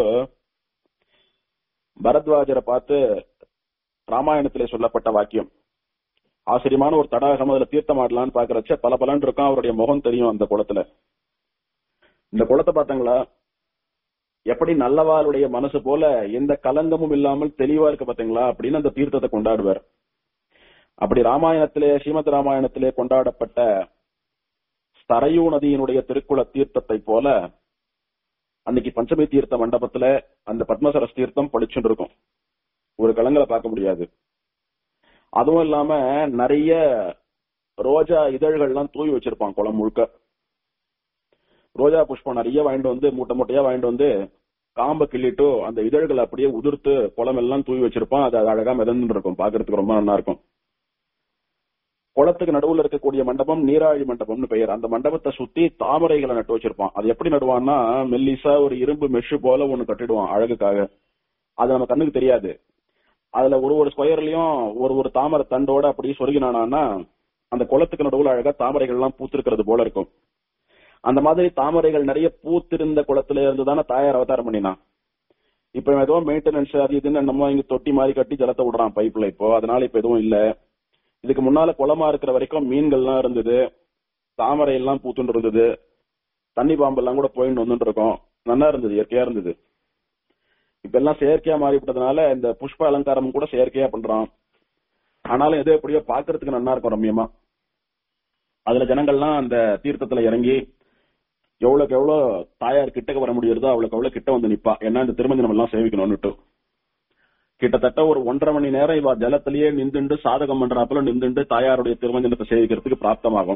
பரத்வாஜரை பார்த்து ராமாயணத்திலே சொல்லப்பட்ட வாக்கியம் ஆச்சரியமான ஒரு தடாகம் அதுல தீர்த்தம் ஆடலான்னு பாக்குறச்ச பல பலன் இருக்கும் அவருடைய முகம் தெரியும் அந்த குளத்துல இந்த குளத்தை பாத்தீங்களா எப்படி நல்லவாளுடைய மனசு போல எந்த கலங்கமும் இல்லாமல் தெளிவா இருக்கு பாத்தீங்களா அப்படின்னு அந்த தீர்த்தத்தை கொண்டாடுவார் அப்படி ராமாயணத்திலே ஸ்ரீமத் ராமாயணத்திலே கொண்டாடப்பட்ட சரையூ நதியினுடைய திருக்குள தீர்த்தத்தை போல அன்னைக்கு பஞ்சமி தீர்த்த மண்டபத்துல அந்த பத்மசரஸ் தீர்த்தம் பளிச்சுட்டு இருக்கும் ஒரு கலங்களை பார்க்க முடியாது அதுவும் இல்லாம நிறைய ரோஜா இதழ்கள்லாம் தூவி வச்சிருப்பான் குளம் முழுக்க ரோஜா புஷ்பம் நிறைய வாங்கிட்டு வந்து மூட்டை மூட்டையா வாங்கிட்டு வந்து காம்ப கிள்ளிட்டு அந்த இதழ்களை அப்படியே உதிர்த்து குளம் எல்லாம் தூவி வச்சிருப்பான் அது அழகா மிதந்து இருக்கும் பாக்குறதுக்கு ரொம்ப நல்லா இருக்கும் குளத்துக்கு நடுவுல இருக்கக்கூடிய மண்டபம் நீராழி மண்டபம்னு பெயர் அந்த மண்டபத்தை சுத்தி தாமரைகளை நட்டு வச்சிருப்பான் அது எப்படி நடுவான்னா மெல்லிசா ஒரு இரும்பு மெஷு போல ஒண்ணு கட்டிடுவான் அழகுக்காக அது நம்ம கண்ணுக்கு தெரியாது அதுல ஒரு ஒரு ஸ்கொயர்லயும் ஒரு ஒரு தாமரை தண்டோட அப்படியே சொருகினானா அந்த குளத்துக்கு நடுவுல அழகா தாமரைகள் எல்லாம் பூத்திருக்கிறது போல இருக்கும் அந்த மாதிரி தாமரைகள் நிறைய பூத்திருந்த குளத்துல இருந்து தானே தாயார் அவதாரம் பண்ணினான் இப்ப ஏதோ மெயின்டெனன்ஸ் அது இதுன்னு என்னமோ இங்க தொட்டி மாதிரி கட்டி ஜலத்தை விடுறான் பைப்ல இப்போ அதனால இப்ப எதுவும் இல்ல இதுக்கு முன்னால குளமா இருக்கிற வரைக்கும் மீன்கள்லாம் இருந்தது தாமரை எல்லாம் பூத்துட்டு இருந்தது தண்ணி பாம்பு எல்லாம் கூட போயிட்டு வந்துட்டு இருக்கோம் நல்லா இருந்தது இயற்கையா இருந்தது இப்ப எல்லாம் செயற்கையா மாறிவிட்டதுனால இந்த புஷ்ப அலங்காரம் கூட செயற்கையா பண்றான் ஆனாலும் எது எப்படியோ பாக்குறதுக்கு நல்லா இருக்கும் ரம்யமா அதுல ஜனங்கள்லாம் அந்த தீர்த்தத்துல இறங்கி எவ்வளவுக்கு எவ்வளவு தாயார் கிட்டக்கு வர முடியுதோ அவ்வளவுக்கு அவ்வளவு கிட்ட வந்து நிப்பா ஏன்னா இந்த திருமஞ்சனம் எல்லாம் சேவிக்கணும்னுட்டு கிட்டத்தட்ட ஒரு ஒன்றரை மணி நேரம் இவ ஜலத்திலேயே நின்றுண்டு சாதகம் பண்றாப்புல நின்றுண்டு தாயாருடைய திருமஞ்சனத்தை சேவிக்கிறதுக்கு பிராப்தமாகும்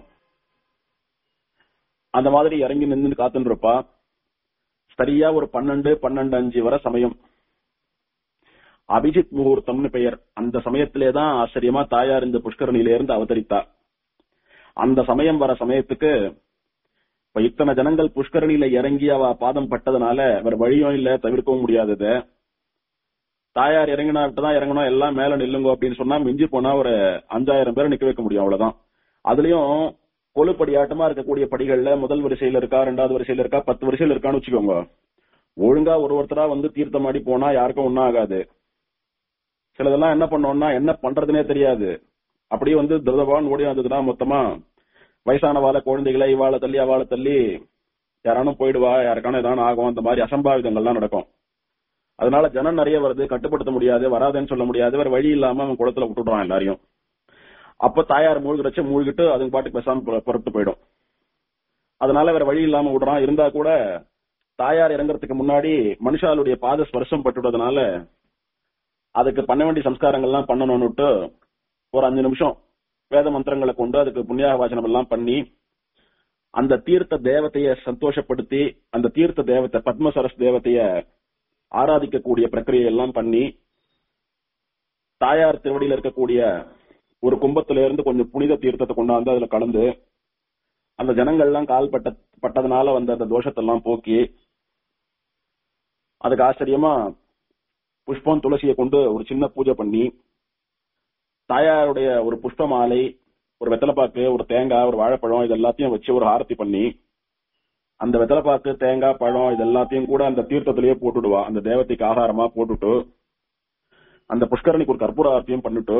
அந்த மாதிரி இறங்கி நின்று காத்துன்னு இருப்பா சரியா ஒரு பன்னெண்டு பன்னெண்டு அஞ்சு வரை சமயம் அபிஜித் முகூர்த்தம்னு பெயர் அந்த சமயத்திலே தான் ஆச்சரியமா தாயார் இந்த புஷ்கரணியில இருந்து அவதரித்தா அந்த சமயம் வர சமயத்துக்கு இப்ப இத்தனை ஜனங்கள் புஷ்கரணியில இறங்கி அவ பாதம் பட்டதுனால வேற வழியும் இல்ல தவிர்க்கவும் முடியாதது தாயார் இறங்கினா தான் இறங்கணும் எல்லாம் மேல நில்லுங்க அப்படின்னு சொன்னா மிஞ்சி போனா ஒரு அஞ்சாயிரம் பேரை நிக்க வைக்க முடியும் அவ்வளவுதான் அதுலயும் கொழுப்படியாட்டமா இருக்கக்கூடிய படிகள்ல முதல் வரிசையில இருக்கா ரெண்டாவது வரிசையில இருக்கா பத்து வரிசையில இருக்கான்னு வச்சுக்கோங்க ஒழுங்கா ஒரு ஒருத்தரா வந்து தீர்த்தமாடி போனா யாருக்கும் ஒன்னும் ஆகாது சிலதெல்லாம் என்ன பண்ணோம்னா என்ன பண்றதுனே தெரியாது அப்படியே வந்து திருதபான் ஓடி வந்ததுன்னா மொத்தமா வயசான வாழ குழந்தைகளை இவாள தள்ளி அவாள தள்ளி யாரானும் போயிடுவா யாருக்கான ஏதானும் ஆகும் அந்த மாதிரி அசம்பாவிதங்கள்லாம் நடக்கும் அதனால ஜனம் நிறைய வருது கட்டுப்படுத்த முடியாது வராதுன்னு சொல்ல முடியாது வேற வழி இல்லாம அவன் குளத்துல விட்டுடுறான் எல்லாரையும் அப்ப தாயார் மூழ்கிறச்ச மூழ்கிட்டு அதுங்க பாட்டுக்கு பேசாம புற- புறப்பட்டு போயிடும் அதனால வேற வழி இல்லாம விடுறான் இருந்தா கூட தாயார் இறங்குறதுக்கு முன்னாடி மனுஷாளுடைய பாத ஸ்பர்சம் பட்டுடுறதுனால அதுக்கு பண்ண வேண்டிய சம்ஸ்காரங்கள்லாம் பண்ணணும்னுட்டு ஒரு அஞ்சு நிமிஷம் வேத மந்திரங்களை கொண்டு அதுக்கு புண்ணியாக வாசனம் எல்லாம் பண்ணி அந்த தீர்த்த தேவதைய சந்தோஷப்படுத்தி அந்த தீர்த்த தேவத்தை பத்மசரஸ் தேவதைய ஆராதிக்கக்கூடிய பிரக்கிரியை எல்லாம் பண்ணி தாயார் திருவடியில இருக்கக்கூடிய ஒரு கும்பத்துல இருந்து கொஞ்சம் புனித தீர்த்தத்தை கொண்டாந்து அதுல கலந்து அந்த ஜனங்கள்லாம் கால் பட்ட பட்டதுனால வந்த அந்த தோஷத்தெல்லாம் போக்கி அதுக்கு ஆச்சரியமா புஷ்பம் துளசியை கொண்டு ஒரு சின்ன பூஜை பண்ணி தாயாருடைய ஒரு புஷ்ப மாலை ஒரு வெத்தலைப்பாக்கு ஒரு தேங்காய் ஒரு வாழைப்பழம் இது எல்லாத்தையும் வச்சு ஒரு ஆரத்தி பண்ணி அந்த வெத்தலைப்பாக்கு தேங்காய் பழம் இது எல்லாத்தையும் கூட அந்த தீர்த்தத்திலேயே போட்டுடுவா அந்த தேவதைக்கு ஆகாரமா போட்டுட்டு அந்த புஷ்கரணிக்கு ஒரு கற்பூர ஆரத்தியும் பண்ணிட்டு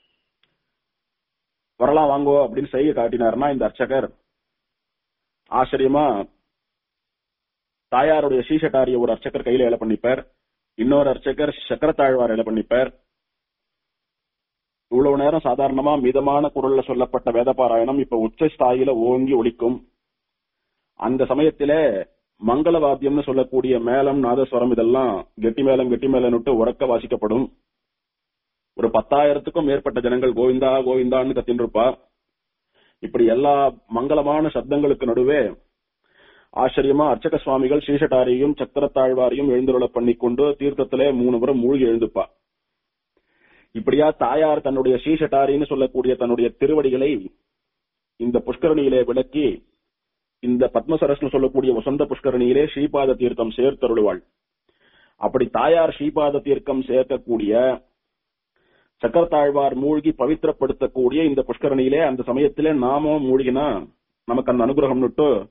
வரலாம் வாங்கோ அப்படின்னு செய்ய காட்டினாருன்னா இந்த அர்ச்சகர் ஆச்சரியமா தாயாருடைய ஸ்ரீசட்டாரிய ஒரு அர்ச்சகர் கையில இலை பண்ணிப்பார் இன்னொரு அர்ச்சகர் சக்கரத்தாழ்வார் இலை பண்ணிப்பார் இவ்வளவு நேரம் சாதாரணமா மிதமான குரல்ல சொல்லப்பட்ட வேத பாராயணம் இப்ப உச்ச ஸ்தாயில ஓங்கி ஒலிக்கும் அந்த சமயத்திலே மங்கள வாத்தியம்னு சொல்லக்கூடிய மேளம் நாதஸ்வரம் இதெல்லாம் கெட்டி மேளம் கெட்டி மேளம்னுட்டு உறக்க வாசிக்கப்படும் ஒரு பத்தாயிரத்துக்கும் மேற்பட்ட ஜனங்கள் கோவிந்தா கோவிந்தான்னு கத்தின்னு இருப்பா இப்படி எல்லா மங்களமான சப்தங்களுக்கு நடுவே ஆச்சரியமா அர்ச்சக சுவாமிகள் ஸ்ரீசட்டாரியும் சக்கரத்தாழ்வாரையும் எழுந்துருள பண்ணிக்கொண்டு தீர்த்தத்திலே மூணு முறை மூழ்கி எழுந்துப்பா இப்படியா தாயார் தன்னுடைய ஸ்ரீசட்டாரின்னு சொல்லக்கூடிய தன்னுடைய திருவடிகளை இந்த புஷ்கரணியிலே விளக்கி இந்த பத்மசரஸ்னு சொல்லக்கூடிய வசந்த புஷ்கரணியிலே ஸ்ரீபாத தீர்த்தம் சேர்த்தருளுவாள் அப்படி தாயார் ஸ்ரீபாத தீர்க்கம் சேர்க்கக்கூடிய சக்கரத்தாழ்வார் மூழ்கி பவித்திரப்படுத்தக்கூடிய இந்த புஷ்கரணியிலே அந்த சமயத்திலே நாமும் மூழ்கினா நமக்கு அந்த அனுகிரகம் விட்டு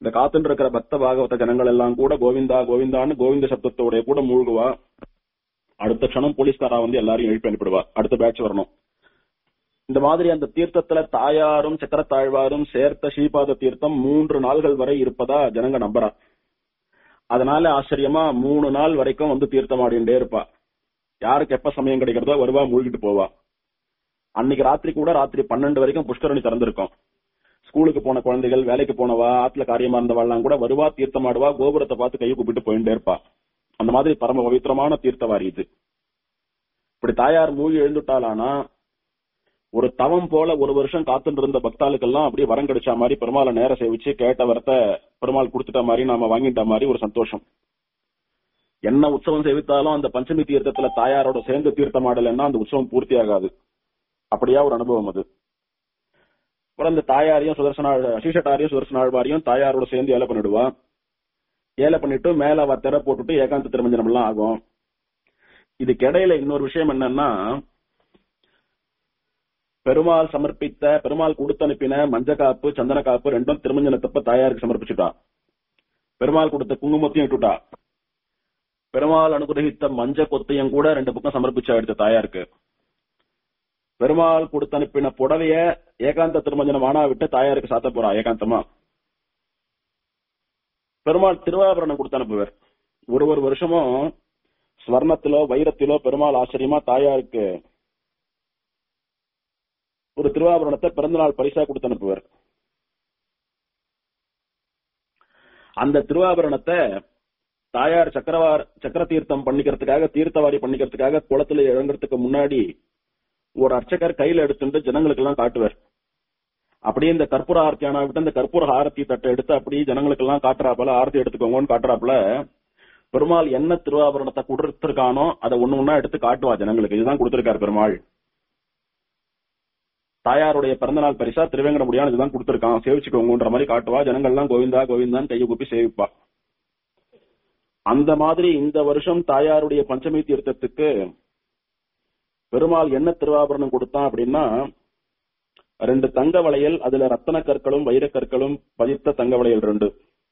இந்த காத்துட்டு இருக்கிற பக்த பாகவத ஜனங்கள் எல்லாம் கூட கோவிந்தா கோவிந்தான்னு கோவிந்த சப்தத்தோட கூட மூழ்குவா அடுத்த க்ஷணம் போலீஸ்காரா வந்து எல்லாரையும் எழுப்பி அனுப்பிடுவா அடுத்த பேட்ச் வரணும் இந்த மாதிரி அந்த தீர்த்தத்துல தாயாரும் சக்கரத்தாழ்வாரும் சேர்த்த ஸ்ரீபாத தீர்த்தம் மூன்று நாள்கள் வரை இருப்பதா ஜனங்க நம்புறா அதனால ஆச்சரியமா மூணு நாள் வரைக்கும் வந்து தீர்த்தம் ஆடிண்டே இருப்பா யாருக்கு எப்ப சமயம் கிடைக்கிறதோ வருவா மூழ்கிட்டு போவா அன்னைக்கு ராத்திரி கூட ராத்திரி பன்னெண்டு வரைக்கும் புஷ்கரணி திறந்திருக்கும் ஸ்கூலுக்கு போன குழந்தைகள் வேலைக்கு போனவா ஆத்துல காரியமா இருந்தவாள்லாம் கூட வருவா தீர்த்தம் ஆடுவா கோபுரத்தை பார்த்து கையை கூப்பிட்டு போயிட்டே இருப்பா அந்த மாதிரி பரம பவித்திரமான தீர்த்தவாரி இது இப்படி தாயார் மூழ்கி எழுந்துட்டாளானா ஒரு தவம் போல ஒரு வருஷம் காத்துட்டு இருந்த பக்தாளுக்கெல்லாம் அப்படியே வரம் கிடைச்ச மாதிரி பெருமாளை நேர சேவிச்சு கேட்ட வரத்தை பெருமாள் கொடுத்துட்ட மாதிரி நாம வாங்கிட்ட மாதிரி ஒரு சந்தோஷம் என்ன உற்சவம் சேவித்தாலும் அந்த பஞ்சமி தீர்த்தத்துல தாயாரோட சேர்ந்து தீர்த்தம் ஆடலைன்னா அந்த உற்சவம் பூர்த்தி ஆகாது அப்படியா ஒரு அனுபவம் அது அப்புறம் இந்த தாயாரையும் சுதர்சன ஸ்ரீஷட்டாரையும் சுதர்சன ஆழ்வாரையும் தாயாரோட சேர்ந்து ஏலை பண்ணிடுவா ஏலை பண்ணிட்டு மேல அவ திரை போட்டுட்டு ஏகாந்த திருமஞ்சனம் எல்லாம் ஆகும் இதுக்கு இடையில இன்னொரு விஷயம் என்னன்னா பெருமாள் சமர்ப்பித்த பெருமாள் கொடுத்து அனுப்பின மஞ்ச காப்பு சந்தன காப்பு ரெண்டும் திருமஞ்சனத்தப்ப தாயாருக்கு சமர்ப்பிச்சுட்டா பெருமாள் கொடுத்த குங்குமத்தையும் இட்டுட்டா பெருமாள் அனுகிரகித்த மஞ்ச கொத்தையும் கூட ரெண்டு பக்கம் சமர்ப்பிச்சா எடுத்த தாயாருக்கு பெருமாள் கொடுத்து அனுப்பின புடவைய ஏகாந்த திருமஞ்சனம் ஆனா விட்டு தாயாருக்கு சாத்த போறா ஏகாந்தமா பெருமாள் திருவாபரணம் கொடுத்து அனுப்புவார் ஒரு ஒரு வருஷமும் ஸ்வர்ணத்திலோ வைரத்திலோ பெருமாள் ஆச்சரியமா தாயாருக்கு ஒரு திருவாபரணத்தை பிறந்தநாள் பரிசா கொடுத்து அனுப்புவார் அந்த திருவாபரணத்தை தாயார் சக்கரவார் சக்கர தீர்த்தம் பண்ணிக்கிறதுக்காக தீர்த்தவாரி பண்ணிக்கிறதுக்காக குளத்துல இறங்குறதுக்கு முன்னாடி ஒரு அர்ச்சகர் கையில எடுத்துட்டு ஜனங்களுக்கு எல்லாம் காட்டுவார் அப்படியே இந்த கற்பூர ஆரத்தி ஆனா விட்டு இந்த கற்பூர ஆரத்தி தட்டை எடுத்து அப்படியே ஜனங்களுக்கு எல்லாம் காட்டுறாப்புல ஆரத்தி எடுத்துக்கோங்கன்னு காட்டுறாப்புல பெருமாள் என்ன திருவாபரணத்தை கொடுத்திருக்கானோ அதை ஒண்ணு ஒண்ணா எடுத்து காட்டுவா ஜனங்களுக்கு இதுதான் கொடுத்திருக்காரு பெருமாள் தாயாருடைய பிறந்தநாள் பரிசா திருவேங்கட முடியாது இதுதான் கொடுத்திருக்கான் சேவிச்சுக்கோங்கன்ற மாதிரி காட்டுவா ஜனங்கள் எல்லாம் கோவிந்தா கோவிந்தான் கையை கூப்பி சேவிப்பா அந்த மாதிரி இந்த வருஷம் தாயாருடைய பஞ்சமி தீர்த்தத்துக்கு பெருமாள் என்ன திருவாபரணம் கொடுத்தான் அப்படின்னா ரெண்டு தங்க வளையல் அதுல ரத்தன கற்களும் வைர கற்களும் பதித்த தங்க வளையல் ரெண்டு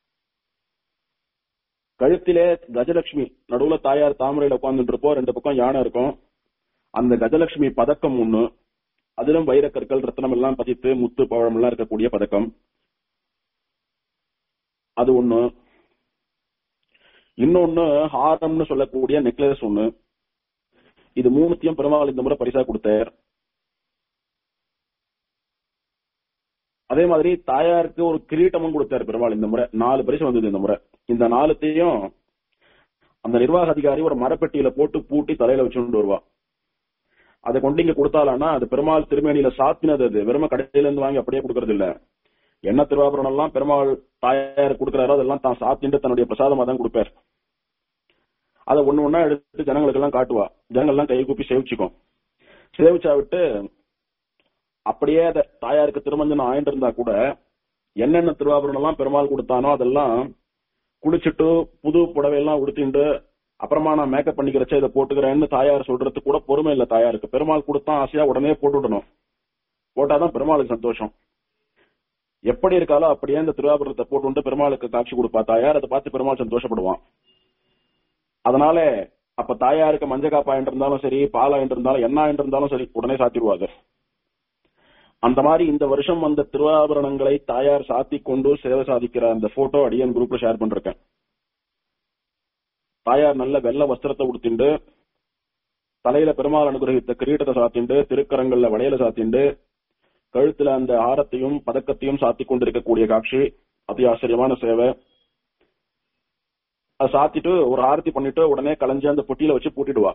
கழுத்திலே கஜலட்சுமி நடுவுல தாயார் தாமரையில உட்கார்ந்துட்டு இருப்போம் ரெண்டு பக்கம் யானை இருக்கும் அந்த கஜலட்சுமி பதக்கம் ஒண்ணு அதிலும் வைரக்கற்கள் ரத்தனம் எல்லாம் பதித்து முத்து பழம் எல்லாம் இருக்கக்கூடிய பதக்கம் அது ஒண்ணு இன்னொன்னு ஹாரம்னு சொல்லக்கூடிய நெக்லஸ் ஒண்ணு இது மூணுத்தையும் பெருமாள் இந்த முறை பரிசா கொடுத்தார் அதே மாதிரி தாயாருக்கு ஒரு கிரீட்டமும் கொடுத்தார் பெருமாள் இந்த முறை நாலு பரிசு வந்தது இந்த முறை இந்த நாலுத்தையும் அந்த நிர்வாக அதிகாரி ஒரு மரப்பெட்டியில போட்டு பூட்டி தலையில வச்சுட்டு வருவா அதை கொண்டு இங்க கொடுத்தாலானா அது பெருமாள் திருமேனியில சாத்தினது அது வெறும கடையில இருந்து வாங்கி அப்படியே கொடுக்கறது இல்ல என்ன திருவாபரணம் எல்லாம் பெருமாள் தாயார் கொடுக்கறாரோ அதெல்லாம் தான் சாத்திட்டு தன்னுடைய பிரசாதமா தான் கொடுப்பார் அதை ஒண்ணு ஒண்ணா எடுத்து ஜனங்களுக்கு எல்லாம் காட்டுவா ஜனங்கள் எல்லாம் கை கூப்பி சேவிச்சுக்கும் சேவிச்சா விட்டு அப்படியே அதை தாயாருக்கு திருமஞ்சனம் ஆயிட்டு இருந்தா கூட என்னென்ன திருவாபரணம் எல்லாம் பெருமாள் கொடுத்தானோ அதெல்லாம் குளிச்சுட்டு புது புடவை எல்லாம் உடுத்திண்டு அப்புறமா நான் மேக்கப் பண்ணிக்கிறச்ச இதை போட்டுக்கிறேன்னு தாயார் சொல்றதுக்கு கூட பொறுமை இல்ல தாயாருக்கு பெருமாள் கொடுத்தா ஆசையா உடனே போட்டு விடணும் போட்டாதான் பெருமாளுக்கு சந்தோஷம் எப்படி இருக்காலோ அப்படியே அந்த திருவாபுரத்தை போட்டு பெருமாளுக்கு காட்சி கொடுப்பா தாயார் அதை பார்த்து பெருமாள் சந்தோஷப்படுவான் அதனால அப்ப தாயாருக்கு மஞ்ச காப்பா இருந்தாலும் சரி பாலா இருந்தாலும் என்ன இருந்தாலும் சரி உடனே சாத்திடுவாங்க அந்த மாதிரி இந்த வருஷம் அந்த திருவாபரணங்களை தாயார் சாத்தி கொண்டு சேவை சாதிக்கிற அந்த போட்டோ அடியன் குரூப்ல ஷேர் பண்ணிருக்கேன் தாயார் நல்ல வெள்ள வஸ்திரத்தை உடுத்திண்டு தலையில பெருமாள் அனுகிரகித்த கிரீட்டத்தை சாத்திண்டு திருக்கரங்கள்ல வளையல சாத்திண்டு கழுத்துல அந்த ஆரத்தையும் பதக்கத்தையும் சாத்தி கொண்டிருக்கக்கூடிய காட்சி அதி ஆச்சரியமான சேவை அதை சாத்திட்டு ஒரு ஆரத்தி பண்ணிட்டு உடனே கலைஞ்சு அந்த பொட்டியில வச்சு பூட்டிடுவா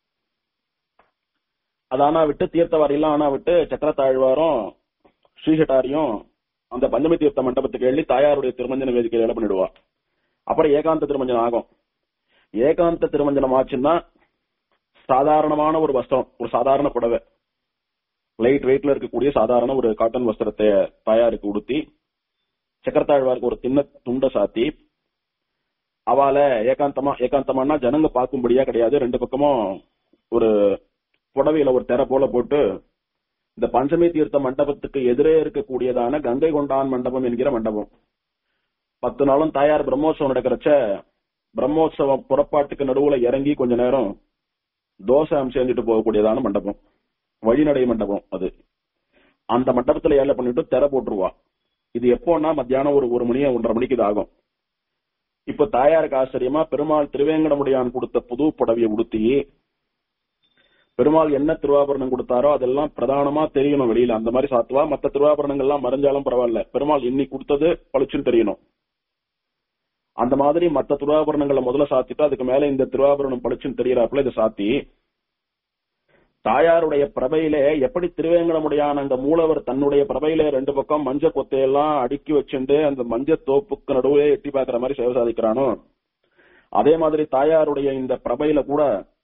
அது ஆனா விட்டு தீர்த்தவாரியெல்லாம் ஆனா விட்டு சக்கரத்தாழ்வாரும் ஸ்ரீஹட்டாரியும் அந்த பஞ்சமி தீர்த்த மண்டபத்துக்கு எழுதி தாயாருடைய திருமஞ்சன வேதிக்கை வேலை பண்ணிடுவா அப்புறம் ஏகாந்த திருமஞ்சனம் ஆகும் ஏகாந்த திருமஞ்சனம் ஆச்சுன்னா சாதாரணமான ஒரு வஸ்திரம் ஒரு சாதாரண புடவை லைட் வெயிட்ல இருக்கக்கூடிய சாதாரண ஒரு காட்டன் வஸ்திரத்தை தாயாருக்கு உடுத்தி சக்கரத்தாழ்வாருக்கு ஒரு தின்ன துண்டை சாத்தி அவளை ஏகாந்தமா ஏகாந்தமானா ஜனங்க பார்க்கும்படியா கிடையாது ரெண்டு பக்கமும் ஒரு புடவையில ஒரு திரை போல போட்டு இந்த பஞ்சமி தீர்த்த மண்டபத்துக்கு எதிரே இருக்கக்கூடியதான கங்கை கொண்டான் மண்டபம் என்கிற மண்டபம் பத்து நாளும் தாயார் பிரம்மோற்சவம் நடக்கிறச்ச பிரம்மோற்சவம் புறப்பாட்டுக்கு நடுவுல இறங்கி கொஞ்ச நேரம் தோசை சேர்ந்துட்டு போகக்கூடியதான மண்டபம் வழிநடை மண்டபம் அது அந்த மண்டபத்துல ஏழை பண்ணிட்டு திரை போட்டுருவா இது எப்போன்னா மத்தியானம் ஒரு ஒரு மணி ஒன்றரை மணிக்கு இது ஆகும் இப்ப தாயாருக்கு ஆச்சரியமா பெருமாள் திருவேங்கடமுடியான் கொடுத்த புது புடவையை உடுத்தி பெருமாள் என்ன திருவாபரணம் கொடுத்தாரோ அதெல்லாம் பிரதானமா தெரியணும் வெளியில அந்த மாதிரி சாத்துவா மத்த திருவாபரணங்கள்லாம் மறைஞ்சாலும் பரவாயில்ல பெருமாள் இன்னைக்கு கொடுத்தது பளிச்சுன்னு தெரியணும் அந்த மாதிரி மத்த திருவாபரணங்களை முதல்ல சாத்திட்டு அதுக்கு மேல இந்த திருவாபரணம் பளிச்சுன்னு தெரியறாப்புல இதை சாத்தி தாயாருடைய பிரபையிலே எப்படி திருவேங்கடமுடியான அந்த மூலவர் தன்னுடைய பிரபையிலே ரெண்டு பக்கம் மஞ்ச கொத்தையெல்லாம் அடுக்கி வச்சுட்டு அந்த மஞ்ச தோப்புக்கு நடுவே எட்டி பாக்குற மாதிரி சேவை சாதிக்கிறானோ அதே மாதிரி தாயாருடைய இந்த பிரபையில கூட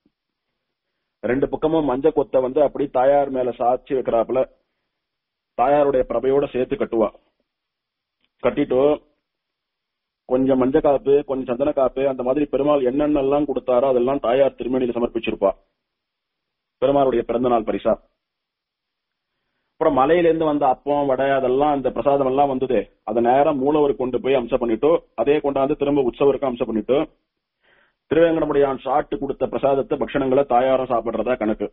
ரெண்டு பக்கமும் மஞ்ச கொத்தை வந்து அப்படி தாயார் மேல சாட்சி வைக்கிறாப்புல தாயாருடைய பிரபையோட சேர்த்து கட்டுவா கட்டிட்டு கொஞ்சம் மஞ்ச காப்பு கொஞ்சம் சந்தன காப்பு அந்த மாதிரி பெருமாள் என்னென்னலாம் கொடுத்தாரோ அதெல்லாம் தாயார் திருமணியில சமர்ப்பிச்சிருப்பா பெருமாளுடைய பிறந்த நாள் பரிசா அப்புறம் மலையில இருந்து வந்த அப்பம் வடை அதெல்லாம் அந்த பிரசாதம் எல்லாம் வந்தது அதை நேரம் மூலவர் கொண்டு போய் அம்சம் பண்ணிட்டு அதே கொண்டாந்து திரும்ப உற்சவருக்கு அம்சம் பண்ணிட்டு திருவேங்கடமுடியான் சாட்டு கொடுத்த பிரசாதத்தை பக்ஷணங்களை தாயாரம் சாப்பிடுறதா கணக்கு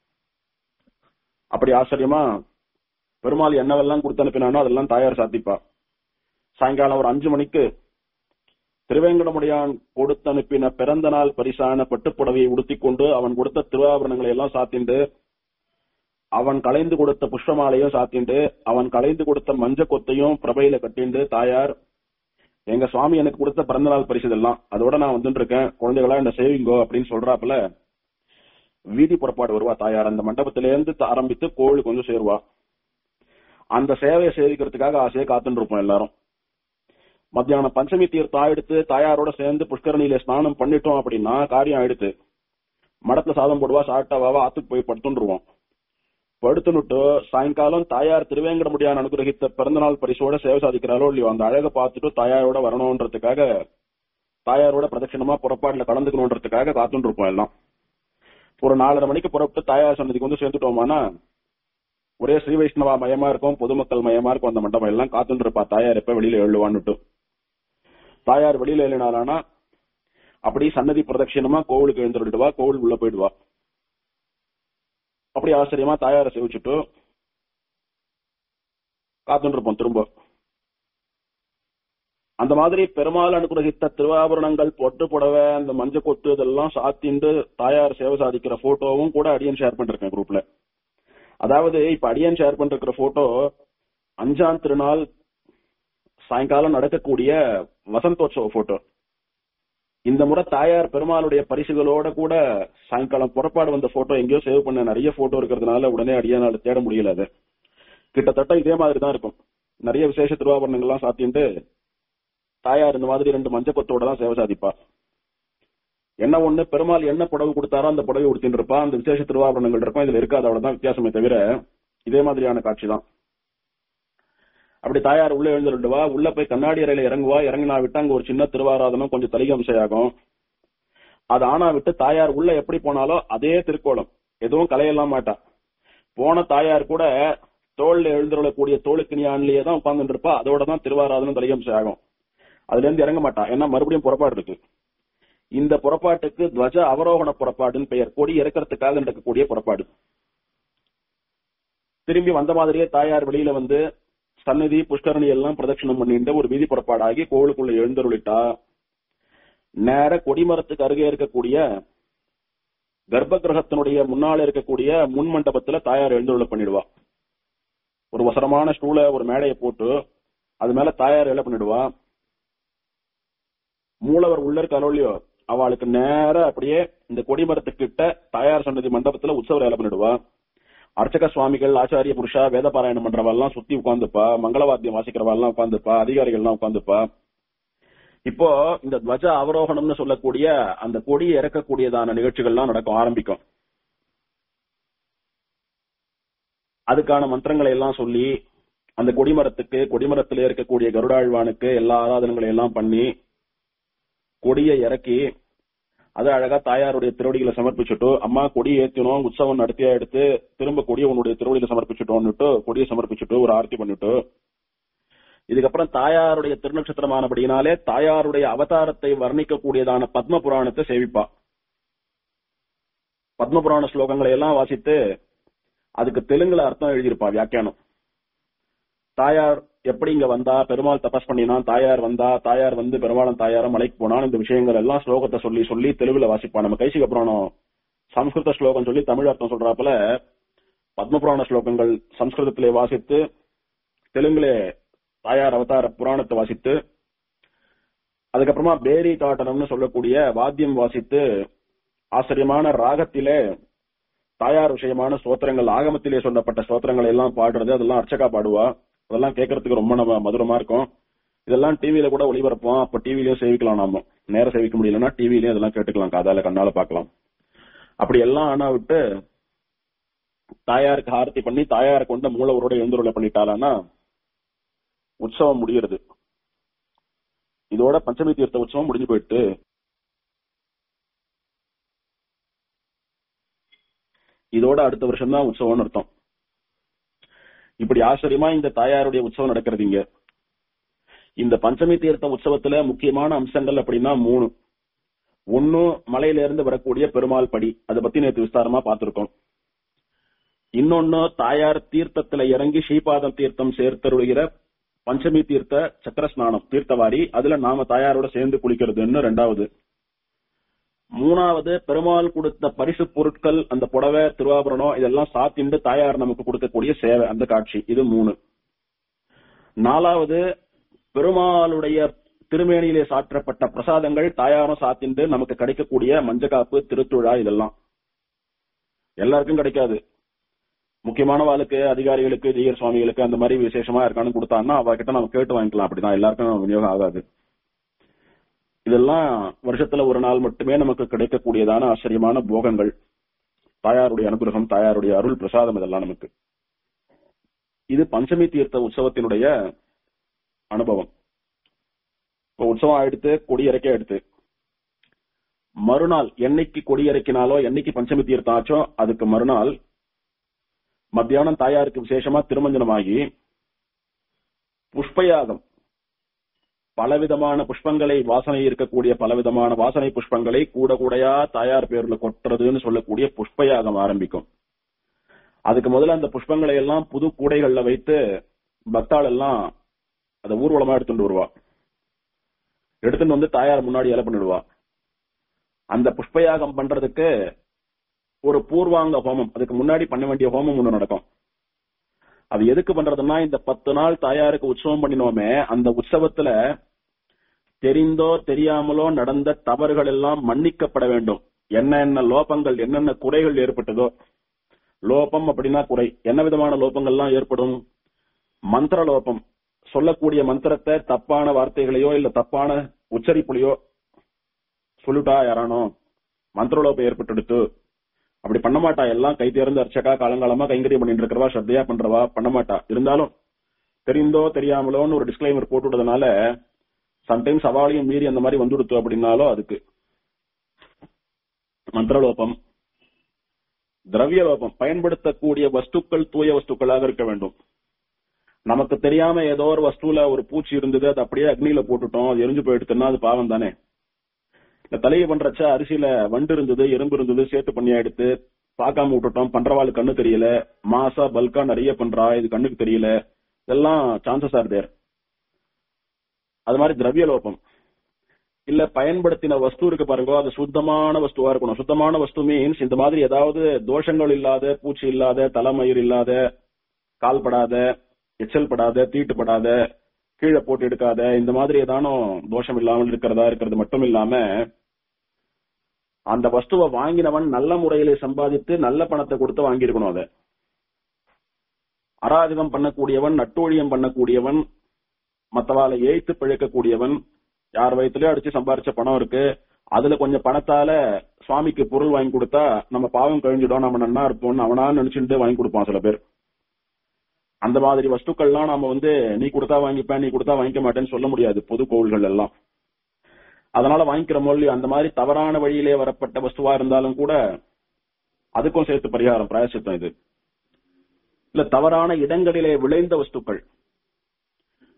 அப்படி ஆச்சரியமா பெருமாள் என்னவெல்லாம் கொடுத்து அனுப்பினானோ அதெல்லாம் தாயார் சாத்திப்பா சாயங்காலம் ஒரு அஞ்சு மணிக்கு திருவேங்கடமுடியான் கொடுத்து அனுப்பின பிறந்த நாள் பரிசான பட்டுப்புடவையை உடுத்திக் கொண்டு அவன் கொடுத்த திருவாபரணங்களை எல்லாம் சாத்திண்டு அவன் கலைந்து கொடுத்த புஷ்பமாலையும் சாத்திண்டு அவன் கலைந்து கொடுத்த மஞ்ச கொத்தையும் பிரபையில கட்டிண்டு தாயார் எங்க சுவாமி எனக்கு கொடுத்த பிறந்த நாள் பரிசு இதெல்லாம் அதோட நான் வந்துட்டு இருக்கேன் குழந்தைகளா என்ன சேவிங்கோ அப்படின்னு சொல்றாப்புல வீதி புறப்பாடு வருவா தாயார் அந்த மண்டபத்திலேருந்து ஆரம்பித்து கோவிலுக்கு வந்து சேருவா அந்த சேவையை சேவிக்கிறதுக்காக ஆசையை காத்துட்டு இருப்போம் எல்லாரும் மத்தியானம் பஞ்சமி தீர்த்தம் ஆயிடுத்து தாயாரோட சேர்ந்து புஷ்கரணியில ஸ்நானம் பண்ணிட்டோம் அப்படின்னா காரியம் ஆயிடுத்து மடத்துல சாதம் போடுவா சாப்பிட்டாவா ஆத்துக்கு போய் படுத்துருவோம் படுத்துனுட்டு சாயங்காலம் தாயார் திருவேங்கடமுடியான் அனுகிரகித்த பிறந்தநாள் பரிசோட சேவை சாதிக்கிறாரோ இல்லையோ அந்த அழகை பார்த்துட்டு தாயாரோட வரணும்ன்றதுக்காக தாயாரோட பிரதட்சணமா புறப்பாடுல கலந்துக்கணும்ன்றதுக்காக காத்துட்டு இருப்போம் எல்லாம் ஒரு நாலரை மணிக்கு புறப்பட்டு தாயார் சன்னதிக்கு வந்து சேர்ந்துட்டோமானா ஒரே ஸ்ரீ வைஷ்ணவா மயமா இருக்கும் பொதுமக்கள் மயமா இருக்கும் அந்த மண்டபம் எல்லாம் காத்துட்டு இருப்பா தாயார் எப்ப வெளியில எழுவான்னுட்டு தாயார் வெளியில எழுனாலானா அப்படி சன்னதி பிரதட்சிணமா கோவிலுக்கு எழுந்துடுவா கோவில் உள்ள போயிடுவா அப்படி ஆச்சரியமா தாயாரை சேவிச்சுட்டு காத்துட்டு இருப்போம் திரும்ப அந்த மாதிரி பெருமாள் அனுகிரகித்த திருவாபரணங்கள் பொட்டு புடவை அந்த மஞ்ச கொத்து இதெல்லாம் சாத்திண்டு தாயார் சேவை சாதிக்கிற போட்டோவும் கூட அடியன் ஷேர் பண்ணிருக்கேன் குரூப்ல அதாவது இப்ப அடியன் ஷேர் பண்ணிருக்கிற போட்டோ அஞ்சாம் திருநாள் சாயங்காலம் நடக்கக்கூடிய வசந்தோற்சவ போட்டோ இந்த முறை தாயார் பெருமாளுடைய பரிசுகளோட கூட சாயங்காலம் புறப்பாடு வந்த போட்டோ எங்கேயோ சேவ் பண்ண நிறைய போட்டோ இருக்கிறதுனால உடனே அடியானால தேட முடியல அது கிட்டத்தட்ட இதே மாதிரி தான் இருக்கும் நிறைய விசேஷ திருவாபரணங்கள்லாம் சாத்திட்டு தாயார் இந்த மாதிரி ரெண்டு மஞ்ச கொத்தோட தான் சேவை சாதிப்பா என்ன ஒண்ணு பெருமாள் என்ன புடவை கொடுத்தாரோ அந்த புடவை உடுத்திட்டு இருப்பா அந்த விசேஷ திருவாபரணங்கள் இருக்கும் இதுல இருக்காது அவ்வளவுதான் வித்தியாசமே தவிர இதே மாதிரியான காட்சி தான் அப்படி தாயார் உள்ள எழுந்துருவா உள்ள போய் கண்ணாடி அறையில இறங்குவா இறங்கினா விட்டு அங்க ஒரு சின்ன திருவாராதனம் கொஞ்சம் தலிகம்சையாகும் அது ஆனா விட்டு தாயார் உள்ள எப்படி போனாலோ அதே திருக்கோலம் எதுவும் கலையெல்லாம் மாட்டா போன தாயார் கூட தோல்ல எழுந்துள்ளக்கூடிய தோளுக்கிணியான்லயே தான் உட்கார்ந்துட்டு இருப்பா அதோட தான் திருவாராதனம் தலிகம்சை ஆகும் அதுல இருந்து இறங்க மாட்டா ஏன்னா மறுபடியும் புறப்பாடு இருக்கு இந்த புறப்பாட்டுக்கு துவஜ அவரோகண புறப்பாடுன்னு பெயர் கொடி இறக்கிறதுக்காக நடக்கக்கூடிய புறப்பாடு திரும்பி வந்த மாதிரியே தாயார் வெளியில வந்து சன்னதி புஷ்கரணி எல்லாம் பிரதட்சணம் பண்ணிட்டு ஒரு வீதி புறப்பாடாகி கோவிலுக்குள்ள எழுந்தருளிட்டா நேர கொடிமரத்துக்கு அருகே இருக்கக்கூடிய கர்ப்ப கிரகத்தினுடைய முன்னால இருக்கக்கூடிய முன் மண்டபத்துல தாயார் எழுந்தருள பண்ணிடுவா ஒரு வசரமான ஸ்டூல ஒரு மேடையை போட்டு அது மேல தாயார் எல்லாம் பண்ணிடுவா மூலவர் உள்ள இருக்க அருளியோ அவளுக்கு நேர அப்படியே இந்த கொடிமரத்துக்கிட்ட தாயார் சன்னதி மண்டபத்துல உற்சவர் ஏல பண்ணிடுவா அர்ச்சக சுவாமிகள் ஆச்சாரிய புருஷா வேத பாராயணம் பண்றவாள்லாம் சுத்தி உட்காந்துப்பா மங்களவாத்தியம் வாசிக்கிறவாள்லாம் உட்காந்துப்பா அதிகாரிகள்லாம் உட்காந்துப்பா இப்போ இந்த துவஜ அவரோகணம்னு சொல்லக்கூடிய அந்த கொடியை இறக்கக்கூடியதான நிகழ்ச்சிகள்லாம் நடக்கும் ஆரம்பிக்கும் அதுக்கான மந்திரங்களை எல்லாம் சொல்லி அந்த கொடிமரத்துக்கு கொடிமரத்திலே இருக்கக்கூடிய கருடாழ்வானுக்கு எல்லா ஆராதனங்களை எல்லாம் பண்ணி கொடியை இறக்கி அது அழகா தாயாருடைய திருவடிகளை சமர்ப்பிச்சுட்டு அம்மா கொடி ஏத்தினோம் உற்சவம் நடத்தியா எடுத்து திரும்ப கொடியை உன்னுடைய திருவடியில சமர்ப்பிச்சுட்டோம்னுட்டு கொடியை சமர்ப்பிச்சுட்டு ஒரு ஆர்த்தி பண்ணிட்டு இதுக்கப்புறம் தாயாருடைய திருநட்சத்திரமானபடியினாலே தாயாருடைய அவதாரத்தை வர்ணிக்கக்கூடியதான பத்ம புராணத்தை சேவிப்பா பத்ம புராண ஸ்லோகங்களை எல்லாம் வாசித்து அதுக்கு தெலுங்குல அர்த்தம் எழுதியிருப்பா வியாக்கியானம் தாயார் எப்படி இங்க வந்தா பெருமாள் தபஸ் பண்ணினான் தாயார் வந்தா தாயார் வந்து பெருமாளன் தாயார மலைக்கு போனான் இந்த விஷயங்கள் எல்லாம் ஸ்லோகத்தை சொல்லி சொல்லி தெலுங்குல வாசிப்பா நம்ம கைசிக புராணம் சம்ஸ்கிருத ஸ்லோகம் சொல்லி தமிழ் அர்த்தம் சொல்றாப்புல பத்ம புராண ஸ்லோகங்கள் சம்ஸ்கிருதத்திலே வாசித்து தெலுங்குல தாயார் அவதார புராணத்தை வாசித்து அதுக்கப்புறமா பேரி காட்டனம்னு சொல்லக்கூடிய வாத்தியம் வாசித்து ஆச்சரியமான ராகத்திலே தாயார் விஷயமான ஸ்தோத்திரங்கள் ஆகமத்திலே சொல்லப்பட்ட ஸ்தோத்திரங்களை எல்லாம் பாடுறது அதெல்லாம் அர்ச்சகா பாடுவா அதெல்லாம் கேட்கறதுக்கு ரொம்ப நம்ம மதுரமா இருக்கும் இதெல்லாம் டிவியில கூட ஒளிபரப்போம் அப்ப டிவிலயும் சேவிக்கலாம் நாம நேரம் சேவிக்க முடியலன்னா டிவிலயும் இதெல்லாம் கேட்டுக்கலாம் காதால கண்ணால பார்க்கலாம் அப்படி எல்லாம் ஆனா விட்டு தாயாருக்கு ஆரத்தி பண்ணி தாயாரை கொண்ட மூலவரோட எழுந்துருளை பண்ணிட்டாலான்னா உற்சவம் முடிகிறது இதோட பஞ்சமி தீர்த்த உற்சவம் முடிஞ்சு போயிட்டு இதோட அடுத்த வருஷம் தான் உற்சவம்னு அர்த்தம் இப்படி ஆச்சரியமா இந்த தாயாருடைய உற்சவம் நடக்கிறது இங்க இந்த பஞ்சமி தீர்த்த உற்சவத்துல முக்கியமான அம்சங்கள் அப்படின்னா மூணு ஒன்னு மலையில இருந்து வரக்கூடிய பெருமாள் படி அதை பத்தி நேற்று விஸ்தாரமா பார்த்திருக்கோம் இன்னொன்னு தாயார் தீர்த்தத்துல இறங்கி ஸ்ரீபாதம் தீர்த்தம் சேர்த்தருளுகிற பஞ்சமி தீர்த்த சக்கர ஸ்நானம் தீர்த்தவாரி அதுல நாம தாயாரோட சேர்ந்து குளிக்கிறதுன்னு ரெண்டாவது மூணாவது பெருமாள் கொடுத்த பரிசு பொருட்கள் அந்த புடவை திருவாபரணம் இதெல்லாம் சாத்திண்டு தாயார் நமக்கு கொடுக்கக்கூடிய சேவை அந்த காட்சி இது மூணு நாலாவது பெருமாளுடைய திருமேனியிலே சாற்றப்பட்ட பிரசாதங்கள் தாயாரும் சாத்திண்டு நமக்கு கிடைக்கக்கூடிய மஞ்சக்காப்பு திருத்துழா இதெல்லாம் எல்லாருக்கும் கிடைக்காது முக்கியமான வாழ்க்கை அதிகாரிகளுக்கு ஜெயர் சுவாமிகளுக்கு அந்த மாதிரி விசேஷமா இருக்கான்னு கொடுத்தாங்கன்னா அவகிட்ட நம்ம கேட்டு வாங்கிக்கலாம் அப்படிதான் எல்லாருக்கும் விநியோகம் ஆகாது இதெல்லாம் வருஷத்துல ஒரு நாள் மட்டுமே நமக்கு கிடைக்கக்கூடியதான ஆச்சரியமான போகங்கள் தாயாருடைய அனுகிரகம் தாயாருடைய அருள் பிரசாதம் இதெல்லாம் நமக்கு இது பஞ்சமி தீர்த்த உற்சவத்தினுடைய அனுபவம் இப்போ உற்சவம் ஆயிடுத்து கொடி இறக்க எடுத்து மறுநாள் என்னைக்கு கொடி இறக்கினாலோ என்னைக்கு பஞ்சமி தீர்த்தம் ஆச்சோ அதுக்கு மறுநாள் மத்தியானம் தாயாருக்கு விசேஷமா திருமஞ்சனமாகி புஷ்பயாகம் பலவிதமான புஷ்பங்களை வாசனை இருக்கக்கூடிய பலவிதமான வாசனை புஷ்பங்களை கூட கூடையா தாயார் பேர்ல கொட்டுறதுன்னு சொல்லக்கூடிய புஷ்பயாகம் ஆரம்பிக்கும் அதுக்கு முதல்ல அந்த புஷ்பங்களை எல்லாம் புது கூடைகள்ல வைத்து பக்தாள் எல்லாம் அதை ஊர்வலமா எடுத்துட்டு வருவா எடுத்துட்டு வந்து தாயார் முன்னாடி இலை பண்ணிடுவா அந்த புஷ்பயாகம் பண்றதுக்கு ஒரு பூர்வாங்க ஹோமம் அதுக்கு முன்னாடி பண்ண வேண்டிய ஹோமம் ஒண்ணு நடக்கும் அது எதுக்கு பண்றதுன்னா இந்த பத்து நாள் தாயாருக்கு உற்சவம் பண்ணினோமே அந்த உற்சவத்துல தெரிந்தோ தெரியாமலோ நடந்த தவறுகள் எல்லாம் மன்னிக்கப்பட வேண்டும் என்னென்ன லோபங்கள் என்னென்ன குறைகள் ஏற்பட்டதோ லோபம் அப்படின்னா குறை என்ன விதமான லோபங்கள்லாம் ஏற்படும் மந்திர லோபம் சொல்லக்கூடிய மந்திரத்தை தப்பான வார்த்தைகளையோ இல்ல தப்பான உச்சரிப்புலையோ சொல்லிட்டா யாரானோ மந்திரலோபம் ஏற்பட்டுடுத்து அப்படி பண்ண மாட்டா எல்லாம் கை தேர்ந்து அர்ச்சகா காலங்காலமா கைங்கரியம் பண்ணிட்டு இருக்கிறவா ஸ்ரத்தையா பண்றவா பண்ண மாட்டா இருந்தாலும் தெரிந்தோ தெரியாமலோன்னு ஒரு டிஸ்கிளைமர் போட்டுவிட்டதுனால சம்டைம்ஸ் அவாளையும் மீறி அந்த மாதிரி வந்துடுத்து அப்படின்னாலும் அதுக்கு மந்திரலோபம் திரவியலோபம் பயன்படுத்தக்கூடிய வஸ்துக்கள் தூய வஸ்துக்களாக இருக்க வேண்டும் நமக்கு தெரியாம ஏதோ ஒரு வஸ்துல ஒரு பூச்சி இருந்தது அது அப்படியே அக்னியில போட்டுட்டோம் அது எரிஞ்சு போயிடுத்துன்னா அது பாவம் தானே இந்த தலையை பண்றச்ச அரிசியில வண்டு இருந்தது எறும்பு இருந்தது சேர்த்து பண்ணி எடுத்து பார்க்காம விட்டுட்டோம் பண்றவாள் கண்ணு தெரியல மாசா பல்கா நிறைய பண்றா இது கண்ணுக்கு தெரியல இதெல்லாம் சான்சஸ் ஆர் தேர் அது மாதிரி திரவிய லோபம் இல்ல பயன்படுத்தின வஸ்து இருக்கு பாருங்க அது சுத்தமான வஸ்துவா இருக்கணும் சுத்தமான வஸ்து மீன்ஸ் இந்த மாதிரி ஏதாவது தோஷங்கள் இல்லாத பூச்சி இல்லாத தலைமயிர் இல்லாத கால்படாத எச்சல் படாத தீட்டுப்படாத கீழே போட்டு எடுக்காத இந்த மாதிரி ஏதானும் தோஷம் இல்லாமல் இருக்கிறதா இருக்கிறது மட்டும் இல்லாம அந்த வஸ்துவை வாங்கினவன் நல்ல முறையிலே சம்பாதித்து நல்ல பணத்தை கொடுத்து வாங்கியிருக்கணும் அதை அராஜகம் பண்ணக்கூடியவன் நட்டோழியம் பண்ணக்கூடியவன் மத்தவாளை ஏய்த்து பிழைக்கக்கூடியவன் யார் வயிற்றுலயோ அடிச்சு சம்பாரிச்ச பணம் இருக்கு அதுல கொஞ்சம் பணத்தால சுவாமிக்கு பொருள் வாங்கி கொடுத்தா நம்ம பாவம் கழிஞ்சிடும் நம்ம நன்னா இருப்போம்னு அவனா நினைச்சுட்டு வாங்கி கொடுப்பான் சில பேர் அந்த மாதிரி வஸ்துக்கள்லாம் நாம வந்து நீ கொடுத்தா வாங்கிப்பேன் நீ கொடுத்தா வாங்கிக்க மாட்டேன்னு சொல்ல முடியாது பொது கோவில்கள் எல்லாம் அதனால வாங்கிக்கிற மொழி அந்த மாதிரி தவறான வழியிலே வரப்பட்ட வஸ்துவா இருந்தாலும் கூட அதுக்கும் சேர்த்து பரிகாரம் பிராயசித்தம் இது இல்ல தவறான இடங்களிலே விளைந்த வஸ்துக்கள்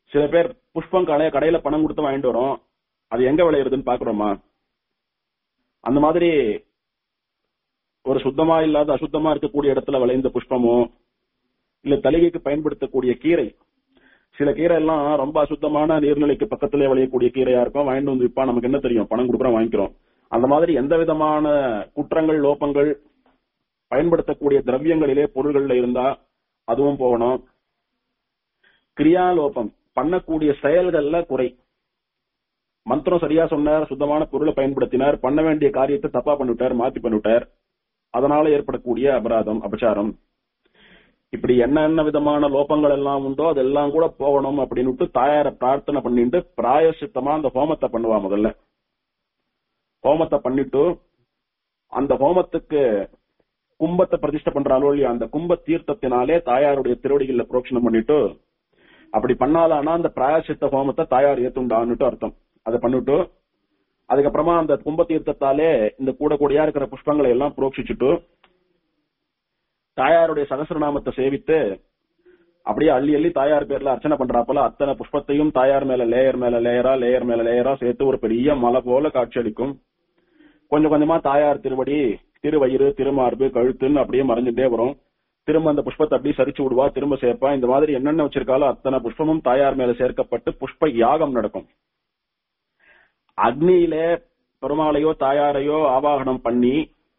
சில பேர் புஷ்பம் கடைய கடையில பணம் கொடுத்து வாங்கிட்டு வரோம் அது எங்க விளையுறதுன்னு பாக்குறோமா அந்த மாதிரி ஒரு சுத்தமா இல்லாத அசுத்தமா இருக்கக்கூடிய இடத்துல விளைந்த புஷ்பமோ இல்ல தலிகைக்கு பயன்படுத்தக்கூடிய கீரை சில கீரை எல்லாம் ரொம்ப அசுத்தமான நீர்நிலைக்கு பக்கத்திலே விளையக்கூடிய கீரையா இருக்கும் வாங்கிட்டு வந்து இப்ப நமக்கு என்ன தெரியும் பணம் கொடுக்குறோம் வாங்கிக்கிறோம் அந்த மாதிரி எந்த விதமான குற்றங்கள் லோப்பங்கள் பயன்படுத்தக்கூடிய திரவியங்களிலே பொருள்கள்ல இருந்தா அதுவும் போகணும் கிரியாலோபம் பண்ணக்கூடிய செயல்கள்ல குறை மந்திரம் சரியா சொன்னார் சுத்தமான பொருளை பயன்படுத்தினார் பண்ண வேண்டிய காரியத்தை தப்பா பண்ணிவிட்டார் மாத்தி பண்ணிவிட்டார் அதனால ஏற்படக்கூடிய அபராதம் அபச்சாரம் இப்படி என்னென்ன விதமான லோபங்கள் எல்லாம் உண்டோ அதெல்லாம் கூட போகணும் அப்படின்னு தாயார பிரார்த்தனை பண்ணிட்டு பிராயசித்தமா அந்த ஹோமத்தை பண்ணுவா முதல்ல ஹோமத்தை பண்ணிட்டு அந்த ஹோமத்துக்கு கும்பத்தை பிரதிஷ்டை பண்றாலோ இல்லையா அந்த கும்ப தீர்த்தத்தினாலே தாயாருடைய திருவடிகள்ல புரோக்ஷனம் பண்ணிட்டு அப்படி பண்ணாலானா அந்த பிராயசித்த ஹோமத்தை தாயார் ஏத்துண்டான்னுட்டு அர்த்தம் அதை பண்ணிட்டு அதுக்கப்புறமா அந்த கும்ப தீர்த்தத்தாலே இந்த கூட கூடியா இருக்கிற புஷ்பங்களை எல்லாம் புரோக்ஷிச்சுட்டு தாயாருடைய சகசிரநாமத்தை சேவித்து அப்படியே அள்ளி அள்ளி தாயார் பேர்ல அர்ச்சனை பண்றாப்பல அத்தனை புஷ்பத்தையும் தாயார் மேல லேயர் மேல லேயரா லேயர் மேல லேயரா சேர்த்து ஒரு பெரிய மலை போல காட்சியளிக்கும் கொஞ்சம் கொஞ்சமா தாயார் திருவடி திருவயிறு திருமார்பு கழுத்துன்னு அப்படியே மறைஞ்சுட்டே வரும் திரும்ப அந்த புஷ்பத்தை அப்படியே சரிச்சு விடுவா திரும்ப சேர்ப்பா இந்த மாதிரி என்னென்ன வச்சிருக்காலோ அத்தனை புஷ்பமும் தாயார் மேல சேர்க்கப்பட்டு புஷ்ப யாகம் நடக்கும் அக்னியிலே பெருமாளையோ தாயாரையோ ஆவாகனம் பண்ணி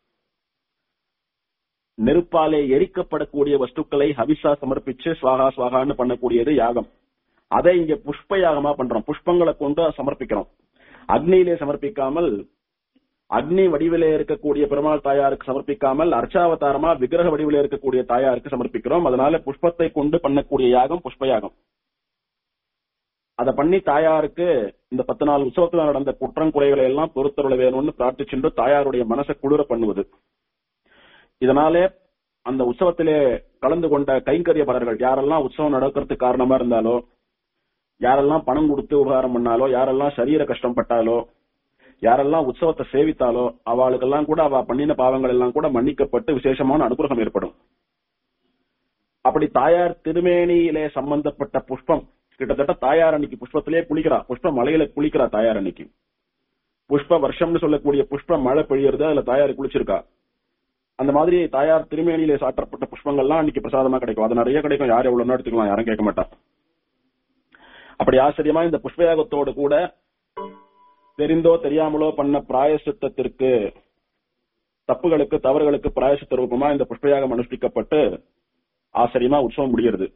நெருப்பாலே எரிக்கப்படக்கூடிய வஸ்துக்களை ஹவிசா சமர்ப்பிச்சு ஸ்வாகா ஸ்வாகான்னு பண்ணக்கூடியது யாகம் அதை இங்க புஷ்ப யாகமா பண்றோம் புஷ்பங்களை கொண்டு சமர்ப்பிக்கிறோம் அக்னியிலே சமர்ப்பிக்காமல் அக்னி வடிவிலே இருக்கக்கூடிய பெருமாள் தாயாருக்கு சமர்ப்பிக்காமல் அர்ச்சாவதாரமா விக்கிரக வடிவிலே இருக்கக்கூடிய தாயாருக்கு சமர்ப்பிக்கிறோம் அதனால புஷ்பத்தை கொண்டு பண்ணக்கூடிய யாகம் புஷ்ப யாகம் அதை பண்ணி தாயாருக்கு இந்த பத்து நாள் உற்சவத்துல நடந்த குற்றம் குறைகளை எல்லாம் பொறுத்தருள வேணும்னு பிரார்த்திச்சுட்டு தாயாருடைய மனசை குளிர பண்ணுவது இதனாலே அந்த உற்சவத்திலே கலந்து கொண்ட கைங்கரியபரர்கள் யாரெல்லாம் உற்சவம் நடக்கிறதுக்கு காரணமா இருந்தாலோ யாரெல்லாம் பணம் கொடுத்து உபகாரம் பண்ணாலோ யாரெல்லாம் சரீர கஷ்டம் பட்டாலோ யாரெல்லாம் உற்சவத்தை சேவித்தாலோ அவளுக்கெல்லாம் கூட அவ பண்ணின பாவங்கள் எல்லாம் கூட மன்னிக்கப்பட்டு விசேஷமான அனுகிரகம் ஏற்படும் அப்படி தாயார் திருமேனியிலே சம்பந்தப்பட்ட புஷ்பம் கிட்டத்தட்ட தாயார் அன்னைக்கு புஷ்பத்திலே குளிக்கிறா புஷ்ப மலையில குளிக்கிறா தாயார் அன்னைக்கு புஷ்ப வருஷம்னு சொல்லக்கூடிய புஷ்ப மழை பெய்யறது அதுல தாயார் குளிச்சிருக்கா அந்த மாதிரி தாயார் திருமேனியிலே சாற்றப்பட்ட புஷ்பங்கள்லாம் அன்னைக்கு பிரசாதமா கிடைக்கும் அது நிறைய கிடைக்கும் யார் எவ்வளவு எடுத்துக்கலாம் யாரும் கேட்க மாட்டா அப்படி ஆச்சரியமா இந்த புஷ்பயாகத்தோடு கூட தெரிந்தோ தெரியாமலோ பண்ண பிராயசித்தத்திற்கு தப்புகளுக்கு தவறுகளுக்கு பிராயசித்த ரூபமா இந்த புஷ்பயாகம் அனுஷ்டிக்கப்பட்டு ஆச்சரியமா உற்சவம் முடிகிறது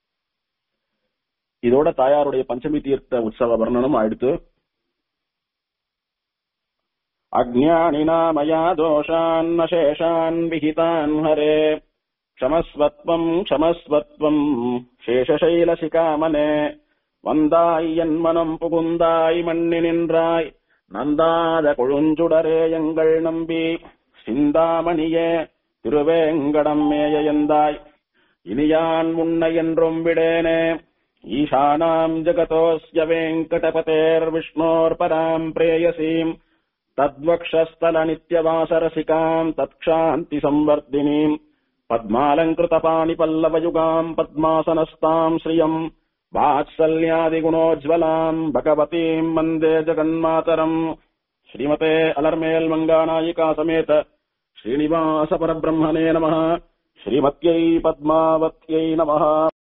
இதோட தாயாருடைய பஞ்சமி தீர்த்த உற்சவ வர்ணனம் ஆயிடுத்து अज्ञानिना मया दोषान्न शेषान् विहितान् हरे क्षमस्वत्वम् क्षमस्वत्वम् शेषशैलशिकामने வந்தாய் என் மனம் புகுந்தாய் மண்ணி நின்றாய் நந்தாத கொழுஞ்சுடரே எங்கள் நம்பி சிந்தாமணியே திருவேங்கடம் மேய எந்தாய் இனியான் முன்ன என்றும் விடேனே ஈசானாம் ஜகதோஸ்ய வெங்கடபதேர் விஷ்ணோர் பராம் பிரேயசீம் तद्वक्षस्थलनित्यवासरसिकाम् तत्क्षान्ति संवर्धिनीम् पद्मालङ्कृतपाणिपल्लवयुगाम् पद्मासनस्ताम् श्रियम् वात्सल्यादिगुणोज्ज्वलाम् भगवतीम् वन्दे जगन्मातरम् श्रीमते अलर्मेल् मङ्गानायिका समेत श्रीनिवासपरब्रह्मणे नमः श्रीमत्यै पद्मावत्यै नमः